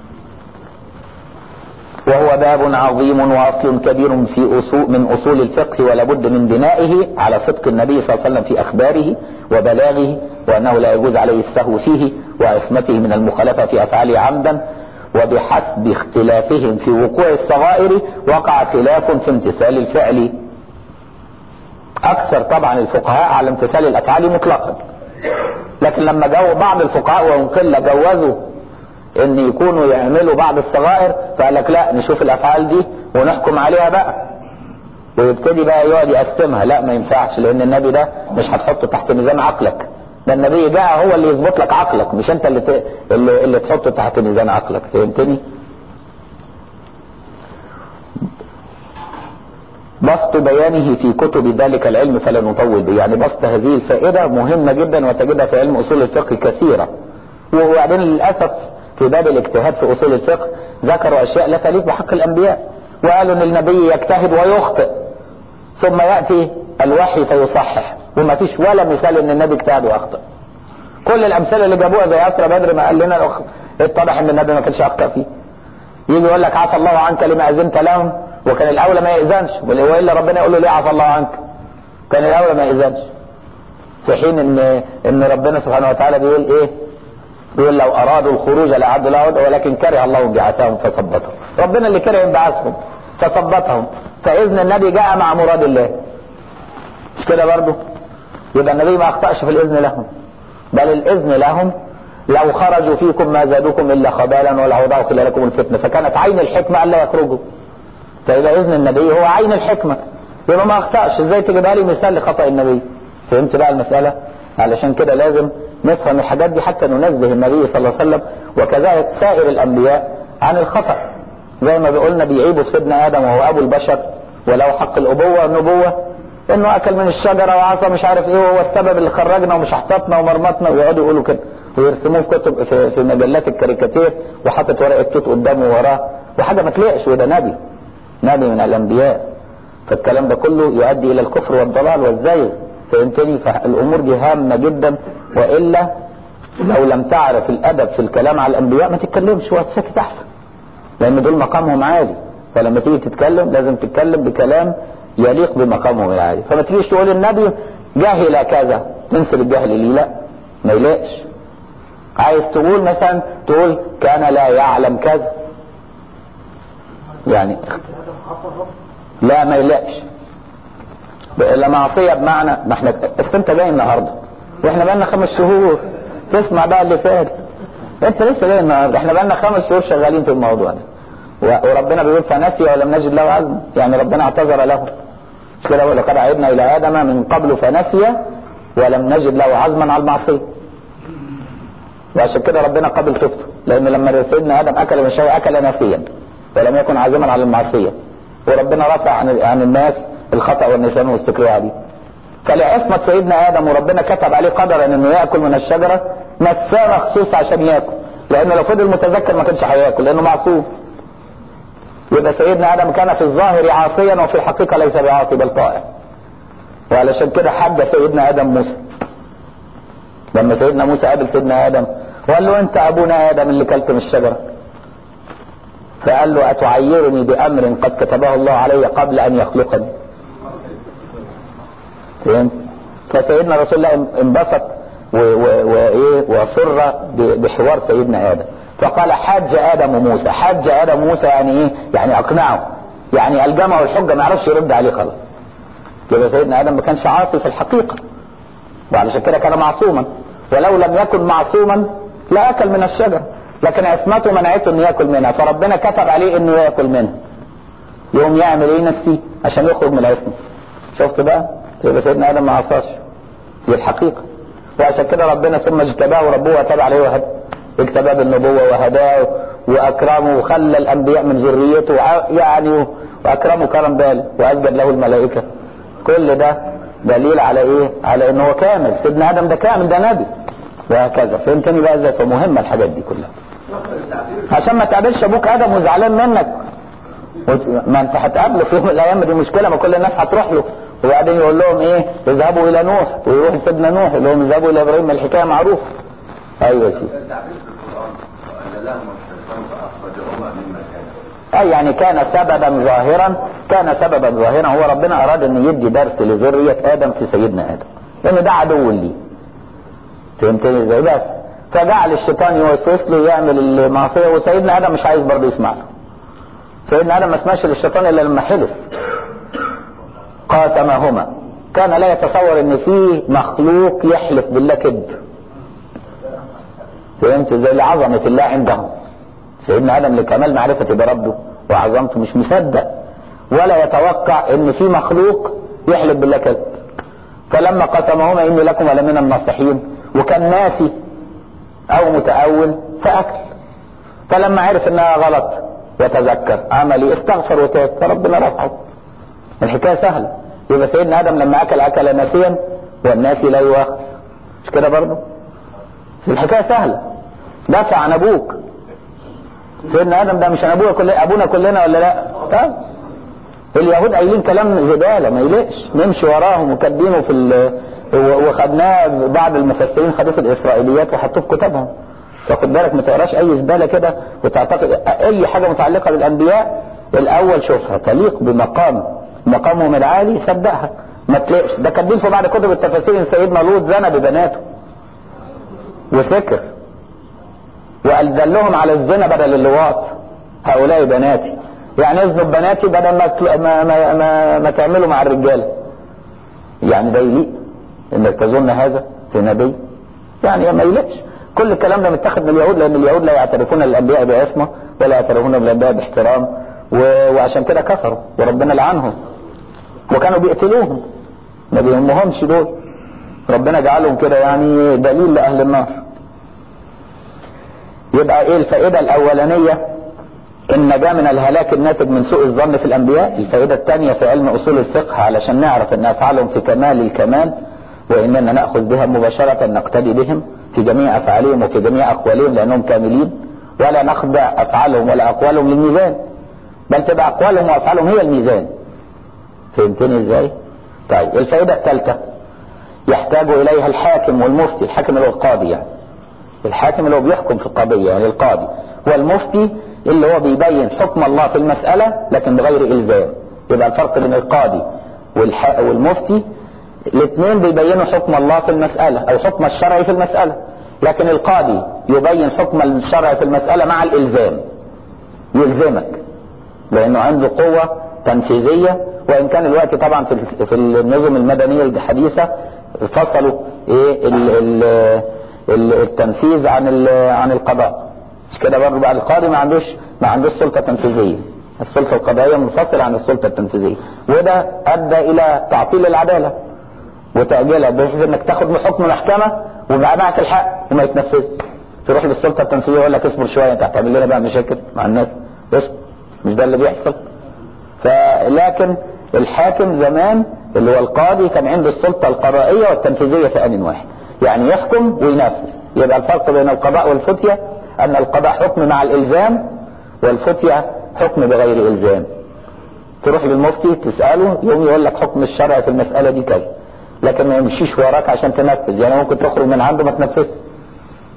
وهو باب عظيم واصل كبير في اصول من اصول الفقه ولا بد من بنائه على صدق النبي صلى الله عليه وسلم في اخباره وبلاغه وانه لا يجوز عليه السهو فيه وعصمته من المخالفه في افعاله عمدا وبحسب اختلافهم في وقوع الصغائر وقع خلاف في امتثال الفعل اكثر طبعا الفقهاء على امتثال الافعال مطلقا لكن لما جو بعض الفقهاء وهم قله جوزوا ان يكونوا يعملوا بعض الصغائر فقال لك لا نشوف الافعال دي ونحكم عليها بقى ويبتدي بقى يقعد يقسمها لا ما ينفعش لان النبي ده مش هتحطه تحت ميزان عقلك ده النبي جاء هو اللي يظبط لك عقلك مش انت اللي ت... اللي, اللي تحطه تحت ميزان عقلك فهمتني بسط بيانه في كتب ذلك العلم فلا نطول به يعني بسط هذه الفائدة مهمة جدا وتجدها في علم أصول الفقه كثيرة وبعدين للأسف في باب الاجتهاد في أصول الفقه ذكروا أشياء لا تليق بحق الأنبياء وقالوا أن النبي يجتهد ويخطئ ثم يأتي الوحي فيصحح وما فيش ولا مثال ان النبي اجتهد واخطا كل الامثله اللي جابوها زي اسرى بدر ما قال لنا اتضح ان النبي ما كانش اخطا فيه يجي يقول لك عفى الله عنك لما اذنت لهم وكان الاولى ما ياذنش والا ربنا يقول له ليه عفى الله عنك كان الاولى ما ياذنش في حين ان ان ربنا سبحانه وتعالى بيقول ايه بيقول لو ارادوا الخروج لعدوا له ولكن كره الله انبعاثهم فثبتهم ربنا اللي كره انبعاثهم فثبتهم فاذن النبي جاء مع مراد الله مش كده برضه يبقى النبي ما اخطأش في الاذن لهم بل الاذن لهم لو خرجوا فيكم ما زادوكم الا خبالا ولعوضعوا خلالكم الفتنه فكانت عين الحكمه الا يخرجوا فاذا اذن النبي هو عين الحكمه يبقى ما اخطأش ازاي تجيبها لي مثال لخطأ النبي فهمت بقى المسألة علشان كده لازم نفهم الحاجات دي حتى ننزه النبي صلى الله عليه وسلم وكذلك سائر الانبياء عن الخطأ زي ما بيقولنا بيعيبوا في سيدنا ادم وهو ابو البشر ولو حق الابوه والنبوه انه اكل من الشجره وعصى مش عارف ايه وهو السبب اللي خرجنا ومش احتطنا ومرمطنا ويقعدوا يقولوا كده ويرسموه في كتب في, في مجلات الكاريكاتير وحاطط ورقه توت قدامه وراه وحاجه ما تليقش وده نبي نبي من الانبياء فالكلام ده كله يؤدي الى الكفر والضلال والزيغ فهمتني فالامور دي هامه جدا والا لو لم تعرف الادب في الكلام على الانبياء ما تتكلمش وقت ساكت احسن لان دول مقامهم عالي فلما تيجي تتكلم لازم تتكلم بكلام يليق بمقامهم العالي فما تجيش تقول النبي جهل كذا تنسب الجهل ليه لا ما يلاقش عايز تقول مثلا تقول كان لا يعلم كذا يعني لا ما يلاقش لا معصية بمعنى ما احنا اصل انت جاي النهارده واحنا بقالنا خمس شهور تسمع بقى اللي فات انت لسه جاي النهارده احنا بقالنا خمس شهور شغالين في الموضوع ده وربنا بيقول فنسي ولم نجد له عزم يعني ربنا اعتذر له مش كده ولقد عهدنا الى ادم من قبل فنسي ولم نجد له عزما على المعصيه وعشان كده ربنا قبل توبته لان لما سيدنا ادم اكل من شيء اكل ناسيا ولم يكن عازما على المعصيه وربنا رفع عن عن الناس الخطا والنسيان والاستكراء دي فلعصمة سيدنا ادم وربنا كتب عليه قدرا انه ياكل من الشجره نساه مخصوص عشان ياكل لانه لو فضل متذكر ما كانش هياكل لانه معصوم يبقى سيدنا ادم كان في الظاهر عاصيا وفي الحقيقه ليس بعاصي بل طائع وعلشان كده حد سيدنا ادم موسى لما سيدنا موسى قابل سيدنا ادم وقال له انت ابونا ادم اللي كلت من الشجره فقال له أتعيرني بأمر قد كتبه الله علي قبل أن يخلقني فهمت فسيدنا رسول الله انبسط وايه وصر بحوار سيدنا ادم فقال حاج ادم موسى حاج ادم موسى يعني ايه يعني اقنعه يعني الجمه والحجه ما يعرفش يرد عليه خلاص يبقى سيدنا ادم ما كانش عاصي في الحقيقه وعلشان كده كان معصوما ولو لم يكن معصوما لاكل من الشجره لكن عصمته منعته انه ياكل منها فربنا كتب عليه انه ياكل منها يقوم يعمل ايه نفسي عشان يخرج من العصمه شفت بقى يبقى سيدنا ادم ما عصاش دي الحقيقه وعشان كده ربنا ثم اجتباه ربه وتاب عليه وهدى اجتباه بالنبوه وهداه واكرمه وخلى الانبياء من ذريته يعني واكرمه كرم بال واسجد له الملائكه كل ده دليل على ايه على ان هو كامل سيدنا ادم ده كامل ده نبي وهكذا فهمتني بقى ازاي فمهمه الحاجات دي كلها عشان ما تقابلش ابوك ادم وزعلان منك ما انت هتقابله في يوم من الايام دي مشكله ما كل الناس هتروح له وبعدين يقول لهم ايه اذهبوا الى نوح ويروح سيدنا نوح يقول لهم اذهبوا الى ابراهيم الحكايه معروفه ايوه يا سيدي اي يعني كان سببا ظاهرا كان سببا ظاهرا هو ربنا اراد ان يدي درس لذريه ادم في سيدنا ادم لان ده عدو ليه فهمتني ازاي بس فجعل الشيطان يوسوس له يعمل المعصيه وسيدنا ادم مش عايز برضه يسمع له سيدنا ادم ما سمعش للشيطان الا لما حلف قاسمهما كان لا يتصور ان في مخلوق يحلف بالله كذب فهمت زي لعظمة الله عندهم سيدنا ادم لكمال معرفة بربه وعظمته مش مصدق ولا يتوقع ان في مخلوق يحلف بالله كذب فلما قسمهما اني لكم لمن الناصحين وكان ناسي او متأول فاكل فلما عرف انها غلط وتذكر عمل ايه استغفر وتاب فربنا رفعه الحكايه سهله يبقى سيدنا ادم لما اكل اكل ناسيا والناسي لا يؤاخذ مش كده برضه الحكايه سهله دافع عن ابوك سيدنا ادم ده مش عن ابونا كل ابونا كلنا ولا لا طيب اليهود قايلين كلام زباله ما يليقش نمشي وراهم وكاتبينه في ال... وخدناه بعض المفسرين خدوه في الاسرائيليات وحطوه في كتبهم فخد بالك ما تقراش اي زباله كده وتعتقد اي حاجه متعلقه بالانبياء الاول شوفها تليق بمقام مقامهم العالي صدقها ما تلاقيش ده كاتبين في بعض كتب التفاسير ان سيدنا لوط زنى ببناته وسكر وقال دلهم على الزنا بدل اللواط هؤلاء بناتي يعني اذنب بناتي بدل ما ما ما, ما, ما تعملوا مع الرجاله يعني ده يليق انك تظن هذا في نبي يعني ما يليقش كل الكلام ده متاخد من اليهود لان اليهود لا يعترفون الانبياء بعصمه ولا يعترفون بالانبياء باحترام وعشان كده كفروا وربنا لعنهم وكانوا بيقتلوهم ما بيهمهمش دول ربنا جعلهم كده يعني دليل لاهل النار يبقى ايه الفائده الاولانيه النجاة من الهلاك الناتج من سوء الظن في الانبياء الفائده الثانيه في علم اصول الفقه علشان نعرف ان افعالهم في كمال الكمال واننا ناخذ بها مباشره نقتدي بهم في جميع افعالهم وفي جميع اقوالهم لانهم كاملين ولا نخضع افعالهم ولا اقوالهم للميزان بل تبقى اقوالهم وافعالهم هي الميزان فهمتني ازاي طيب الفائده الثالثه يحتاج اليها الحاكم والمفتي الحاكم اللي هو القاضي يعني الحاكم اللي هو بيحكم في القضيه يعني القاضي والمفتي اللي هو بيبين حكم الله في المساله لكن بغير الزام يبقى الفرق بين القاضي والح... والمفتي الاثنين بيبينوا حكم الله في المساله او حكم الشرعي في المساله لكن القاضي يبين حكم الشرع في المساله مع الالزام يلزمك لانه عنده قوة تنفيذية وان كان الوقت طبعا في في النظم المدنية الحديثة فصلوا ايه ال ال ال التنفيذ عن عن القضاء مش كده برضه بقى القاضي ما عندوش ما عندوش سلطة تنفيذية السلطة القضائية منفصلة عن السلطة التنفيذية وده ادى الى تعطيل العدالة وتأجيلها بحيث انك تاخد حكم محكمة ويبقى معك الحق وما يتنفذش تروح للسلطة التنفيذية يقول لك اصبر شوية انت هتعمل لنا بقى مشاكل مع الناس اصبر مش ده اللي بيحصل فلكن الحاكم زمان اللي هو القاضي كان عنده السلطة القضائية والتنفيذية في آن واحد يعني يحكم وينفذ يبقى الفرق بين القضاء والفتية أن القضاء حكم مع الإلزام والفتية حكم بغير إلزام تروح للمفتي تسأله يوم يقول لك حكم الشرع في المسألة دي كذا لكن ما يمشيش وراك عشان تنفذ يعني ممكن تخرج من عنده ما تنفذش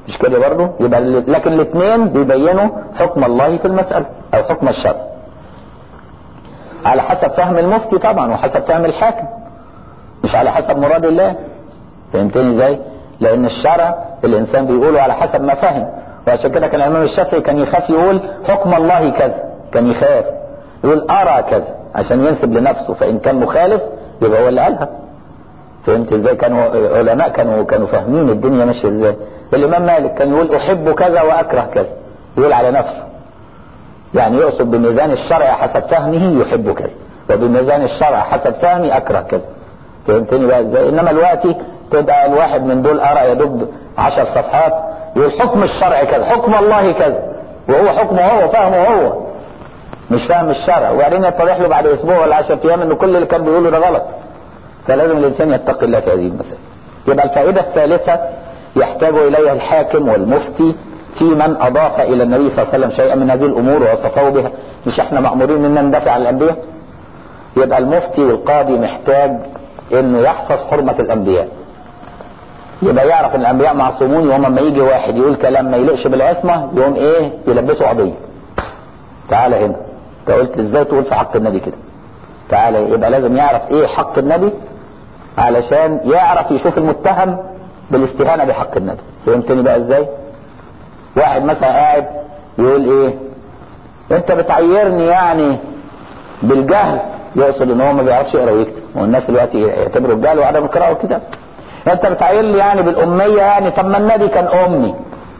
مش كده برضه يبقى لكن الاثنين بيبينوا حكم الله في المسألة او حكم الشرع على حسب فهم المفتي طبعا وحسب فهم الحاكم مش على حسب مراد الله فهمتني ازاي لان الشرع الانسان بيقوله على حسب ما فهم وعشان كده كان الامام الشافعي كان يخاف يقول حكم الله كذا كان يخاف يقول ارى كذا عشان ينسب لنفسه فان كان مخالف يبقى هو اللي قالها فهمت ازاي كانوا علماء كانوا كانوا فاهمين الدنيا ماشيه ازاي الامام مالك كان يقول احب كذا واكره كذا يقول على نفسه يعني يقصد بميزان الشرع حسب فهمه يحب كذا وبميزان الشرع حسب فهمي اكره كذا فهمتني بقى ازاي انما دلوقتي تبقى الواحد من دول ارى يدب عشر صفحات يقول حكم الشرع كذا حكم الله كذا وهو حكمه هو فهمه هو مش فاهم الشرع وبعدين يتضح له بعد اسبوع ولا 10 ايام ان كل اللي كان بيقوله ده غلط فلازم الانسان يتقي الله في هذه المسائل يبقى الفائده الثالثه يحتاج اليها الحاكم والمفتي في من اضاف الى النبي صلى الله عليه وسلم شيئا من هذه الامور ووصفه بها مش احنا مامورين ان ندافع عن الانبياء يبقى المفتي والقاضي محتاج انه يحفظ حرمه الانبياء يبقى يعرف ان الانبياء معصومون يوم ما يجي واحد يقول كلام ما يليقش بالعصمه يقوم ايه يلبسه قضيه تعالى هنا انت قلت ازاي تقول في حق النبي كده تعالى يبقى لازم يعرف ايه حق النبي علشان يعرف يشوف المتهم بالاستهانه بحق النبي فهمتني بقى ازاي واحد مثلا قاعد يقول ايه انت بتعيرني يعني بالجهل يقصد ان هو ما بيعرفش يقرا ويكتب والناس دلوقتي يعتبروا الجهل وعدم القراءه والكتاب انت بتعير لي يعني بالاميه يعني طب ما النبي كان امي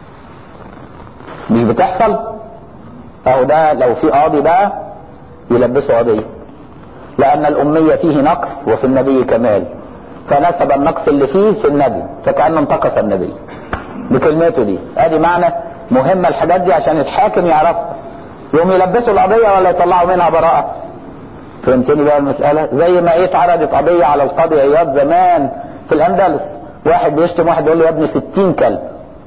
مش بتحصل اهو ده لو في قاضي بقى يلبسه قضيه لان الاميه فيه نقص وفي النبي كمال فنسب النقص اللي فيه في النبي فكانه انتقص النبي بكلمته دي ادي معنى مهمه الحاجات دي عشان الحاكم يعرفها يقوم يلبسوا القضيه ولا يطلعوا منها براءه فهمتني بقى المساله زي ما ايه اتعرضت قضيه على القاضي عياض زمان في الاندلس واحد بيشتم واحد يقول له يا ابن 60 كلب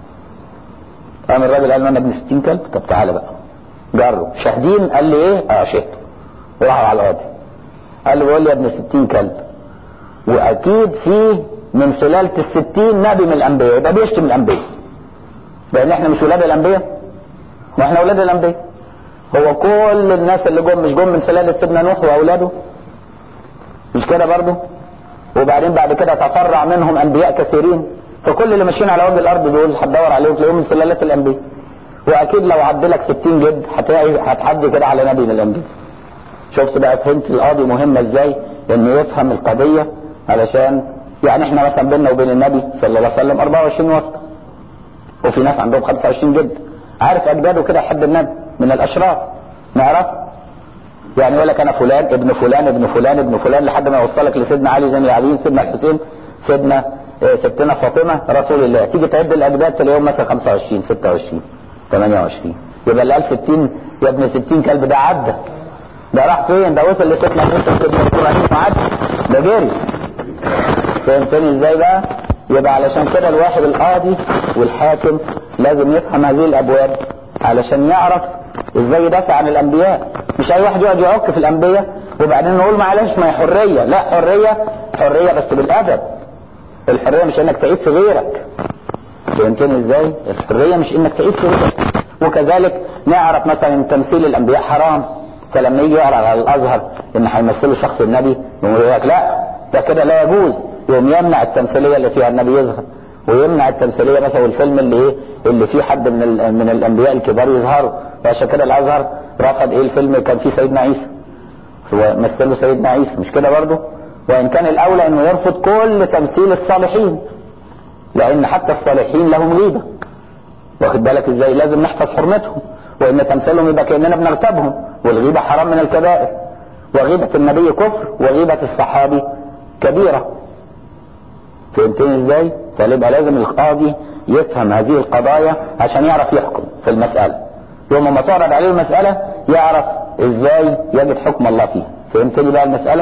قام الراجل قال له انا ابن 60 كلب طب تعالى بقى جرب شاهدين قال لي ايه اه شهد وراحوا على القاضي قال له بيقول لي يا ابن 60 كلب واكيد فيه من سلالة الستين نبي من الانبياء يبقى بيشتم الانبياء لان احنا مش ولاد الانبياء ما احنا ولاد الانبياء هو كل الناس اللي جم مش جم من سلالة سيدنا نوح واولاده مش كده برضه وبعدين بعد كده تفرع منهم انبياء كثيرين فكل اللي ماشيين على وجه الارض دول هتدور عليهم تلاقيهم من سلالات الانبياء واكيد لو عدلك 60 جد هتلاقي هتحدي كده على نبي من الانبياء شفت بقى فهمت القاضي مهمه ازاي انه يفهم القضيه علشان يعني احنا مثلا بيننا وبين النبي صلى الله عليه وسلم 24 وسط وفي ناس عندهم 25 جد عارف اجداده كده يحب النبي من الاشراف نعرف يعني يقول لك انا فلان ابن فلان ابن فلان ابن فلان لحد ما يوصلك لسيدنا علي زين العابدين سيدنا الحسين سيدنا اه ستنا فاطمه رسول الله تيجي تعد الاجداد تلاقيهم مثلا 25 26 28 يبقى اللي قال 60 يا ابن 60 كلب ده عدى ده راح فين ده وصل لسيدنا موسى سيدنا ابراهيم وعدى ده جري فهمتني ازاي بقى يبقى علشان كده الواحد القاضي والحاكم لازم يفهم هذه الابواب علشان يعرف ازاي يدافع عن الانبياء مش اي واحد يقعد يعك في الانبياء وبعدين نقول معلش ما هي حريه لا حريه حريه بس بالادب الحريه مش انك تعيد في غيرك فهمتني ازاي الحريه مش انك تعيد في غيرك وكذلك نعرف مثلا ان تمثيل الانبياء حرام فلما يجي يعرض على الازهر ان هيمثلوا شخص النبي يقول لك لا ده كده لا يجوز يقوم يمنع التمثيليه اللي فيها النبي يظهر ويمنع التمثيليه مثلا والفيلم اللي ايه اللي فيه حد من من الانبياء الكبار يظهروا وعشان كده الازهر رفض ايه الفيلم كان فيه سيدنا عيسى هو مثله سيدنا عيسى مش كده برضه وان كان الاولى انه يرفض كل تمثيل الصالحين لان حتى الصالحين لهم غيبه واخد بالك ازاي لازم نحفظ حرمتهم وان تمثيلهم يبقى كاننا بنغتابهم والغيبه حرام من الكبائر وغيبه النبي كفر وغيبه الصحابي كبيره فهمتني ازاي فيبقى لازم القاضي يفهم هذه القضايا عشان يعرف يحكم في المساله يوم ما تعرض عليه المساله يعرف ازاي يجد حكم الله فيها فهمتني بقى المساله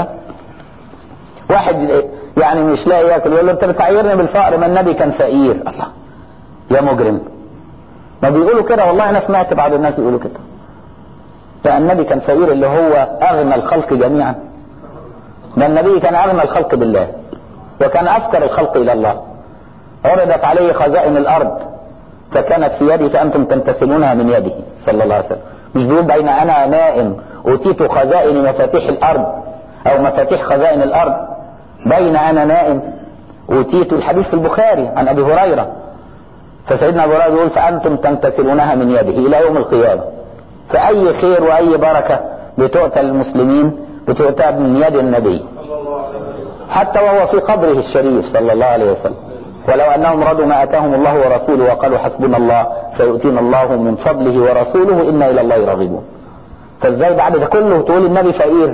واحد يعني مش لاقي ياكل يقول له انت بتعيرني بالفقر ما النبي كان فقير الله يا مجرم ما بيقولوا كده والله انا سمعت بعض الناس يقولوا كده ده النبي كان فقير اللي هو اغنى الخلق جميعا ده النبي كان اغنى الخلق بالله وكان افكر الخلق الى الله عرضت عليه خزائن الارض فكانت في يدي فأنتم تمتثلونها من يده صلى الله عليه وسلم مش بيقول بين أنا نائم أوتيت خزائن مفاتيح الأرض أو مفاتيح خزائن الأرض بين أنا نائم أوتيت الحديث في البخاري عن أبي هريرة فسيدنا أبو هريرة يقول فأنتم تمتثلونها من يده إلى يوم القيامة فأي خير وأي بركة بتؤتى المسلمين بتؤتى من يد النبي حتى وهو في قبره الشريف صلى الله عليه وسلم ولو أنهم رضوا ما أتاهم الله ورسوله وقالوا حسبنا الله سيؤتينا الله من فضله ورسوله إنا إلى الله راغبون فازاي بعد ده كله تقول النبي فقير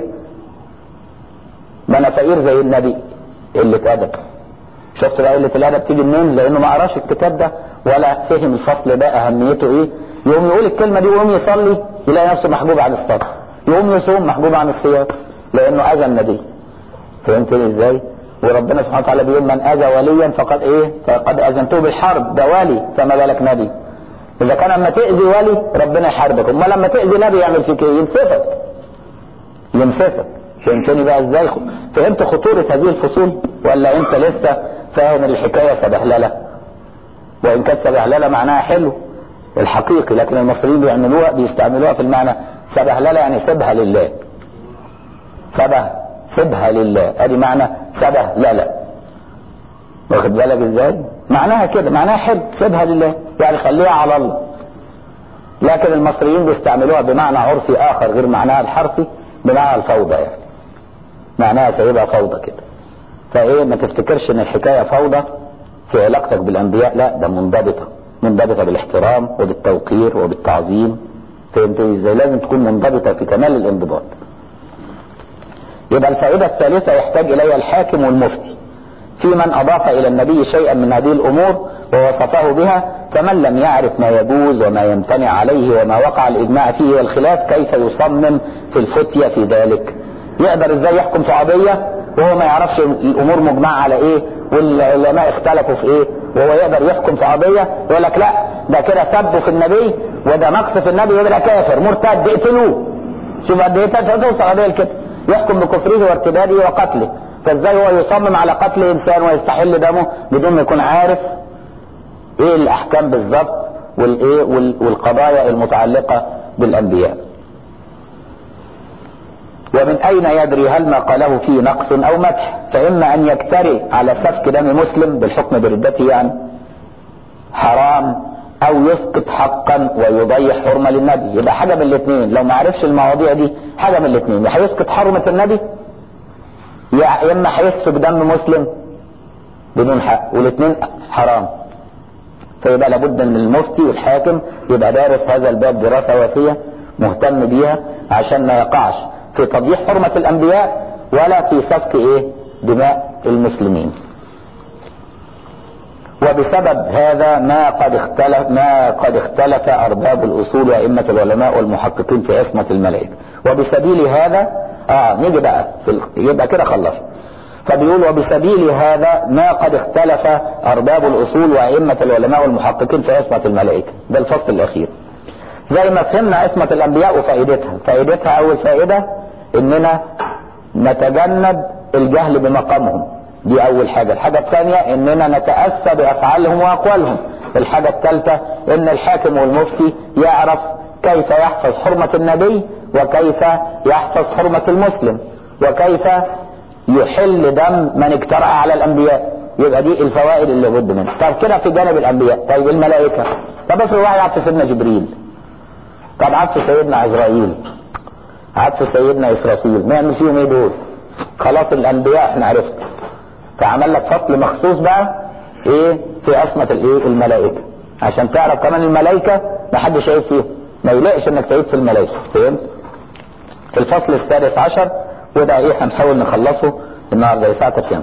ما انا فقير زي النبي قلة ادب شفت بقى قلة الادب تيجي منين لانه ما قراش الكتاب ده ولا فهم الفصل ده اهميته ايه يقوم يقول الكلمة دي ويقوم يصلي يلاقي نفسه محجوب عن الصلاة يقوم يصوم محجوب عن الصيام لانه اذى النبي فهمتني ازاي وربنا سبحانه وتعالى بيقول من اذى وليا فقد ايه فقد اذنته بالحرب ده والي فما بالك نبي اذا كان لما تاذي ولي ربنا يحاربك امال لما تاذي نبي يعمل فيك ايه ينسفك ينسفك فهمتني بقى ازاي فهمت خطورة هذه الفصول ولا انت لسه فاهم الحكاية سبهللة وان كانت سبهللة معناها حلو الحقيقي لكن المصريين بيعملوها بيستعملوها في المعنى سبهللة يعني سبها لله سبه سبها لله ادي معنى سبه لا لا واخد بالك ازاي معناها كده معناها حب سيبها لله يعني خليها على الله لكن المصريين بيستعملوها بمعنى عرفي اخر غير معناها الحرفي بمعنى الفوضى يعني معناها سيبها فوضى كده فايه ما تفتكرش ان الحكايه فوضى في علاقتك بالانبياء لا ده منضبطه منضبطه بالاحترام وبالتوقير وبالتعظيم فهمت ازاي لازم تكون منضبطه في كمال الانضباط يبقى الفائده الثالثه يحتاج اليها الحاكم والمفتي في من اضاف الى النبي شيئا من هذه الامور ووصفه بها فمن لم يعرف ما يجوز وما يمتنع عليه وما وقع الاجماع فيه والخلاف كيف يصمم في الفتية في ذلك يقدر ازاي يحكم في قضية وهو ما يعرفش الامور مجمعة على ايه والعلماء اختلفوا في ايه وهو يقدر يحكم في قضية يقول لك لا ده كده سبوا في النبي وده نقص في النبي يبقى كافر مرتد اقتلوه شوف قد ايه توصل قضية كده يحكم بكفره وارتداده وقتله فازاي هو يصمم على قتل انسان ويستحل دمه بدون ما يكون عارف ايه الاحكام بالظبط والايه والقضايا المتعلقة بالانبياء ومن اين يدري هل ما قاله فيه نقص او مدح فاما ان يجترئ على سفك دم مسلم بالحكم بردته يعني حرام او يسقط حقا ويضيع حرمة للنبي يبقى حاجة من الاثنين لو ما عرفش المواضيع دي حاجة من الاثنين يا هيسقط حرمة النبي يا اما هيسفك دم مسلم بدون حق والاثنين حرام فيبقى لابد ان المفتي والحاكم يبقى دارس هذا الباب دراسة وافية مهتم بيها عشان ما يقعش في تضييع حرمة الانبياء ولا في سفك ايه دماء المسلمين وبسبب هذا ما قد اختلف ما قد اختلف ارباب الاصول وائمه العلماء والمحققين في عصمه الملائكه وبسبيل هذا اه نيجي بقى في ال... يبقى كده خلص فبيقول وبسبيل هذا ما قد اختلف ارباب الاصول وائمه العلماء والمحققين في عصمه الملائكه ده الفصل الاخير زي ما فهمنا عصمه الانبياء وفائدتها فائدتها اول فائده اننا نتجنب الجهل بمقامهم دي اول حاجة الحاجة الثانية اننا نتأسى بافعالهم واقوالهم الحاجة الثالثة ان الحاكم والمفتي يعرف كيف يحفظ حرمة النبي وكيف يحفظ حرمة المسلم وكيف يحل دم من اجترأ على الانبياء يبقى دي الفوائد اللي بد منها طب كده في جانب الانبياء طيب الملائكة طب افرض واحد قعد في سيدنا جبريل طب قعد في سيدنا عزرائيل قعد في سيدنا اسرافيل نعمل فيهم ايه دول خلاص الانبياء احنا عرفنا فعمل لك فصل مخصوص بقى ايه في عصمة الايه الملائكة عشان تعرف كمان الملائكة ما حدش شايف فيهم ما يلاقش انك تعيد في الملائكة فهمت في الفصل السادس عشر وده ايه هنحاول نخلصه النهارده ساعة كام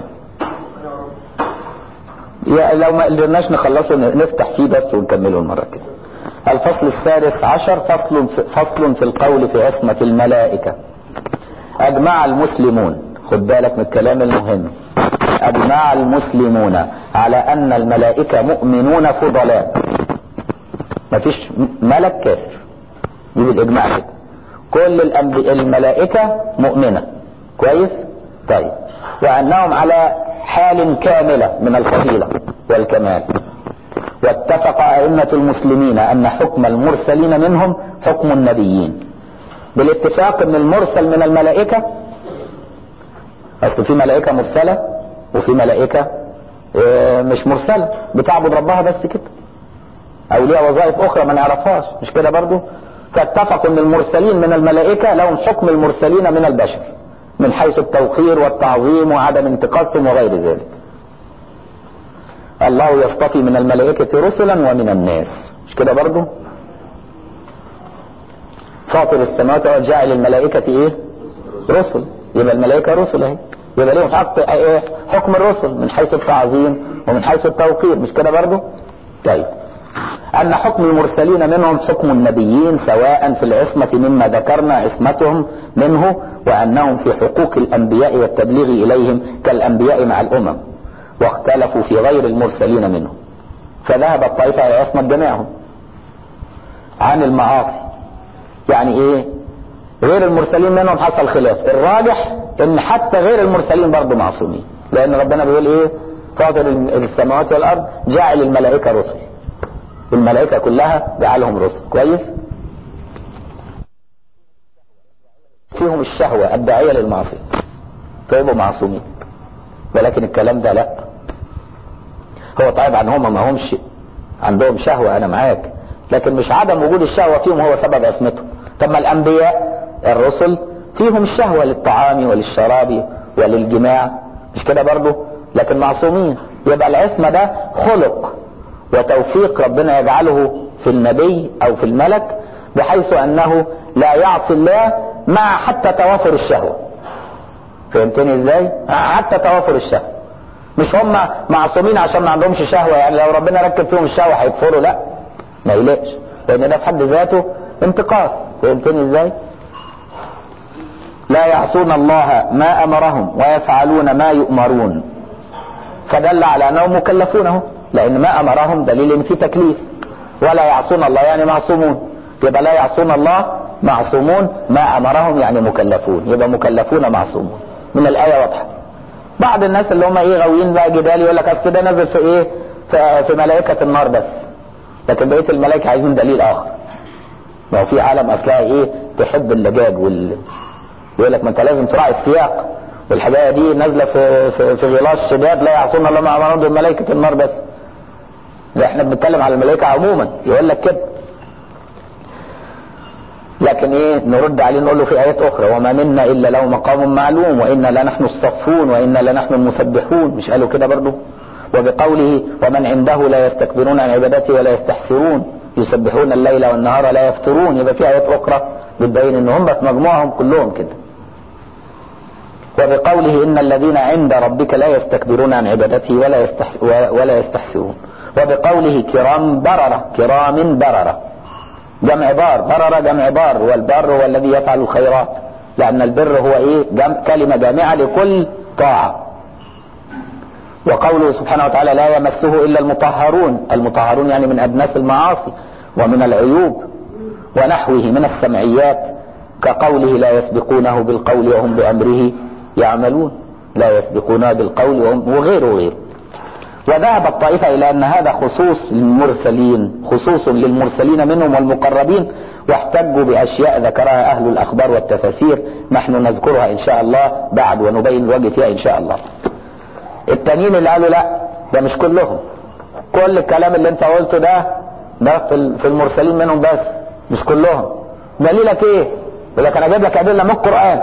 يا لو ما قدرناش نخلصه نفتح فيه بس ونكمله المرة كده الفصل السادس عشر فصل في فصل في القول في عصمة الملائكة اجمع المسلمون خد بالك من الكلام المهم اجمع المسلمون على ان الملائكة مؤمنون فضلاء مفيش ملك كافر دي بالاجماع كده كل الملائكة مؤمنة كويس طيب وانهم على حال كاملة من الفضيلة والكمال واتفق أئمة المسلمين أن حكم المرسلين منهم حكم النبيين بالاتفاق أن المرسل من الملائكة أصل في ملائكة مرسلة وفي ملائكة مش مرسلة بتعبد ربها بس كده أو ليها وظائف أخرى ما نعرفهاش مش كده برضو فاتفقوا أن المرسلين من الملائكة لهم حكم المرسلين من البشر من حيث التوقير والتعظيم وعدم انتقاصهم وغير ذلك الله يصطفي من الملائكة رسلا ومن الناس مش كده برضو فاطر السماوات وجعل الملائكة ايه رسل يبقى الملائكة رسل اهي يبقى ليهم حق ايه حكم الرسل من حيث التعظيم ومن حيث التوقير مش كده برضو طيب أن حكم المرسلين منهم حكم النبيين سواء في العصمة مما ذكرنا عصمتهم منه وأنهم في حقوق الأنبياء والتبليغ إليهم كالأنبياء مع الأمم واختلفوا في غير المرسلين منهم فذهب الطائفة إلى عصمة جميعهم عن المعاصي يعني إيه غير المرسلين منهم حصل خلاف الراجح ان حتى غير المرسلين برضه معصومين لان ربنا بيقول ايه فاطر السماوات والارض جعل الملائكه رسل الملائكة كلها جعلهم رسل كويس فيهم الشهوة الداعية للمعصية فيبقوا معصومين ولكن الكلام ده لا هو طيب هم ما همش عندهم شهوة انا معاك لكن مش عدم وجود الشهوة فيهم هو سبب عصمتهم طب ما الانبياء الرسل فيهم الشهوة للطعام وللشراب وللجماع مش كده برضه لكن معصومين يبقى العصمة ده خلق وتوفيق ربنا يجعله في النبي او في الملك بحيث انه لا يعصي الله مع حتى توافر الشهوة فهمتني ازاي حتى توافر الشهوة مش هم معصومين عشان ما عندهمش شهوة يعني لو ربنا ركب فيهم الشهوة هيكفروا لا ما يلاقش لان ده في حد ذاته انتقاص فهمتني ازاي لا يعصون الله ما امرهم ويفعلون ما يؤمرون فدل على انهم مكلفون اهو لان ما امرهم دليل ان في تكليف ولا يعصون الله يعني معصومون يبقى لا يعصون الله معصومون ما امرهم يعني مكلفون يبقى مكلفون معصومون من الايه واضحه بعض الناس اللي هم ايه غاويين بقى جدال يقول لك اصل ده نزل في ايه في, في ملائكه النار بس لكن بقيه الملائكه عايزين دليل اخر ما هو في عالم اصلها ايه تحب اللجاج وال يقول لك ما انت لازم تراعي السياق والحكايه دي نازله في في, في غلاش شداد لا يعصون الله ما امرهم دول ملائكه النار بس ده احنا بنتكلم على الملائكه عموما يقول لك كده لكن ايه نرد عليه نقول له في ايات اخرى وما منا الا له مقام معلوم وانا لنحن الصفون وانا لنحن المسبحون مش قالوا كده برضه وبقوله ومن عنده لا يستكبرون عن عبادته ولا يستحسرون يسبحون الليل والنهار لا يفترون يبقى في ايات اخرى بتبين ان هم في مجموعهم كلهم كده وبقوله ان الذين عند ربك لا يستكبرون عن عبادته ولا يستح ولا يستحسرون وبقوله كرام بررة كرام بررة جمع بار بررة جمع بار والبر هو الذي يفعل الخيرات لأن البر هو إيه جمع كلمة جامعة لكل طاعة وقوله سبحانه وتعالى لا يمسه إلا المطهرون المطهرون يعني من أدناس المعاصي ومن العيوب ونحوه من السمعيات كقوله لا يسبقونه بالقول وهم بأمره يعملون لا يسبقونه بالقول وهم وغيره وغيره وذهب الطائفة إلى أن هذا خصوص للمرسلين خصوص للمرسلين منهم والمقربين واحتجوا بأشياء ذكرها أهل الأخبار والتفاسير نحن نذكرها إن شاء الله بعد ونبين الوجه فيها إن شاء الله التانيين اللي قالوا لا ده مش كلهم كل الكلام اللي انت قلته ده ده في المرسلين منهم بس مش كلهم دليلك ايه يقول لك انا جايب لك ادله من القران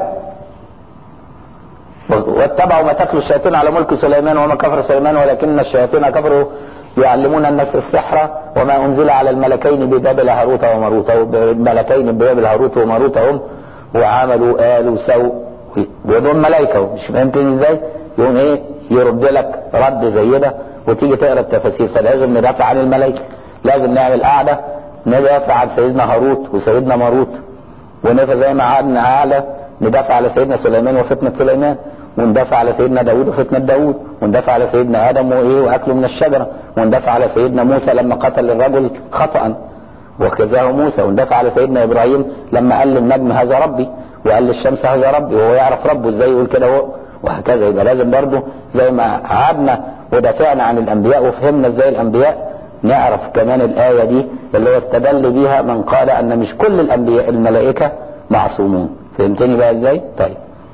واتبعوا ما تتلو الشياطين على ملك سليمان وما كفر سليمان ولكن الشياطين كفروا يعلمون الناس السحر وما انزل على الملكين ببابل هاروت وماروت الملكين ببابل هاروت وماروت هم وعملوا قالوا سووا ودول ملائكه مش فهمتني ازاي؟ يقوم ايه يرد لك رد زي ده وتيجي تقرا التفاسير فلازم ندافع عن الملائكه لازم نعمل قاعده ندافع عن سيدنا هاروت وسيدنا ماروت وندافع زي ما قعدنا قاعده ندافع على سيدنا سليمان وفتنه سليمان وندافع على سيدنا داود وفتنة داود وندافع على سيدنا آدم وإيه وأكله من الشجرة وندافع على سيدنا موسى لما قتل الرجل خطأ وكذاه موسى وندافع على سيدنا إبراهيم لما قال للنجم هذا ربي وقال للشمس هذا ربي وهو يعرف ربه ازاي يقول كده هو وهكذا يبقى لازم برضه زي ما قعدنا ودافعنا عن الأنبياء وفهمنا ازاي الأنبياء نعرف كمان الآية دي اللي هو استدل بيها من قال أن مش كل الأنبياء الملائكة معصومون فهمتني بقى ازاي؟ طيب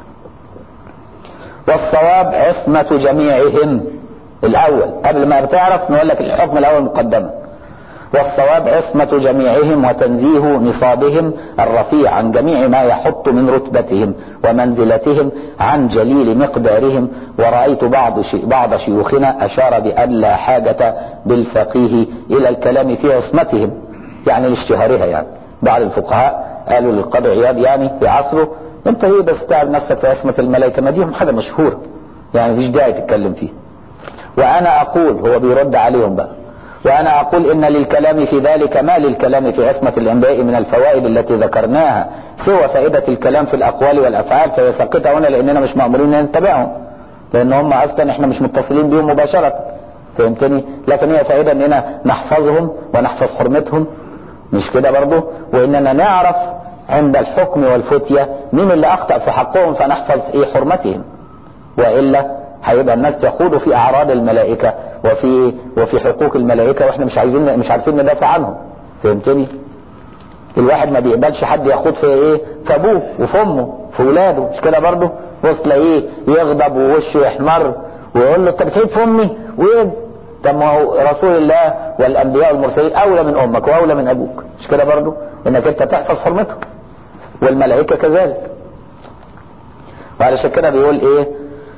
والصواب عصمة جميعهم الأول قبل ما بتعرف نقول لك الحكم الأول مقدما والصواب عصمة جميعهم وتنزيه نصابهم الرفيع عن جميع ما يحط من رتبتهم ومنزلتهم عن جليل مقدارهم ورأيت بعض بعض شيوخنا أشار بأن لا حاجة بالفقيه إلى الكلام في عصمتهم يعني لاشتهارها يعني بعض الفقهاء قالوا للقاضي عياض يعني في عصره انت ايه بس تعب نفسك في عصمة الملائكة ما دي حاجة مشهورة يعني مفيش داعي تتكلم فيها وانا اقول هو بيرد عليهم بقى وانا اقول ان للكلام في ذلك ما للكلام في عصمة الانبياء من الفوائد التي ذكرناها سوى فائدة الكلام في الاقوال والافعال فهي ساقطة هنا لاننا مش مأمورين ان نتبعهم لان هم اصلا احنا مش متصلين بهم مباشرة فهمتني لكن هي فائدة اننا نحفظهم ونحفظ حرمتهم مش كده برضو واننا نعرف عند الحكم والفتية مين اللي اخطأ في حقهم فنحفظ ايه حرمتهم والا هيبقى الناس تخوض في اعراض الملائكة وفي وفي حقوق الملائكة واحنا مش عايزين مش عارفين ندافع عنهم فهمتني الواحد ما بيقبلش حد يخوض في ايه في ابوه وفي امه في ولاده مش كده برضه وصل ايه يغضب ووشه يحمر ويقول له انت بتهيب في امي وايه طب ما هو رسول الله والانبياء والمرسلين اولى من امك واولى من ابوك مش كده برضه انك انت تحفظ حرمتهم والملائكه كذلك وعلشان كده بيقول ايه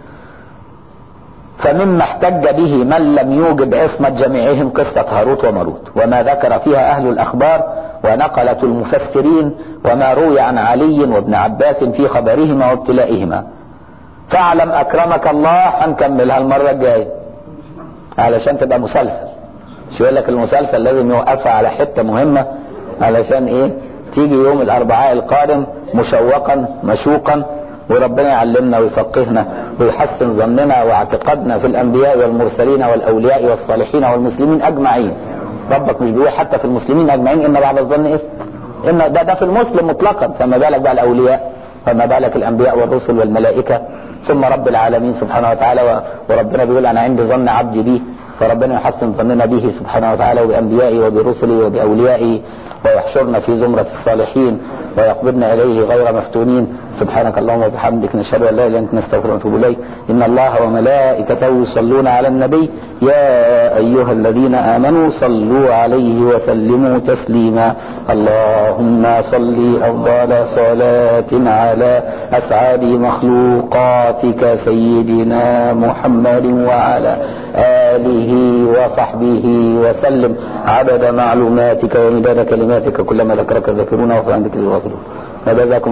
فمما احتج به من لم يوجب عصمة جميعهم قصة هاروت وماروت وما ذكر فيها أهل الأخبار ونقلة المفسرين وما روي عن علي وابن عباس في خبرهما وابتلائهما فاعلم أكرمك الله هنكملها المرة الجاية علشان تبقى مسلسل مش يقول لك المسلسل لازم يوقفها على حتة مهمة علشان ايه تيجي يوم الأربعاء القادم مشوقا مشوقا وربنا يعلمنا ويفقهنا ويحسن ظننا واعتقادنا في الانبياء والمرسلين والاولياء والصالحين والمسلمين اجمعين ربك مش بيقول حتى في المسلمين اجمعين ان بعد الظن ايه ان ده ده في المسلم مطلقا فما بالك بقى الاولياء فما بالك الانبياء والرسل والملائكه ثم رب العالمين سبحانه وتعالى وربنا بيقول انا عندي ظن عبدي بي فربنا يحسن ظننا به سبحانه وتعالى وبانبيائه وبرسله وباوليائه ويحشرنا في زمرة الصالحين ويقبضنا إليه غير مفتونين سبحانك اللهم وبحمدك نشهد أن لا إله إلا أنت نستغفرك ونتوب إليك إن الله وملائكته يصلون على النبي يا أيها الذين آمنوا صلوا عليه وسلموا تسليما اللهم صل أفضل صلاة على أسعد مخلوقاتك سيدنا محمد وعلى آله وصحبه وسلم عدد معلوماتك ومداد كلماتك كلما ذكرك الذاكرون وفي عندك الغافلون فجزاكم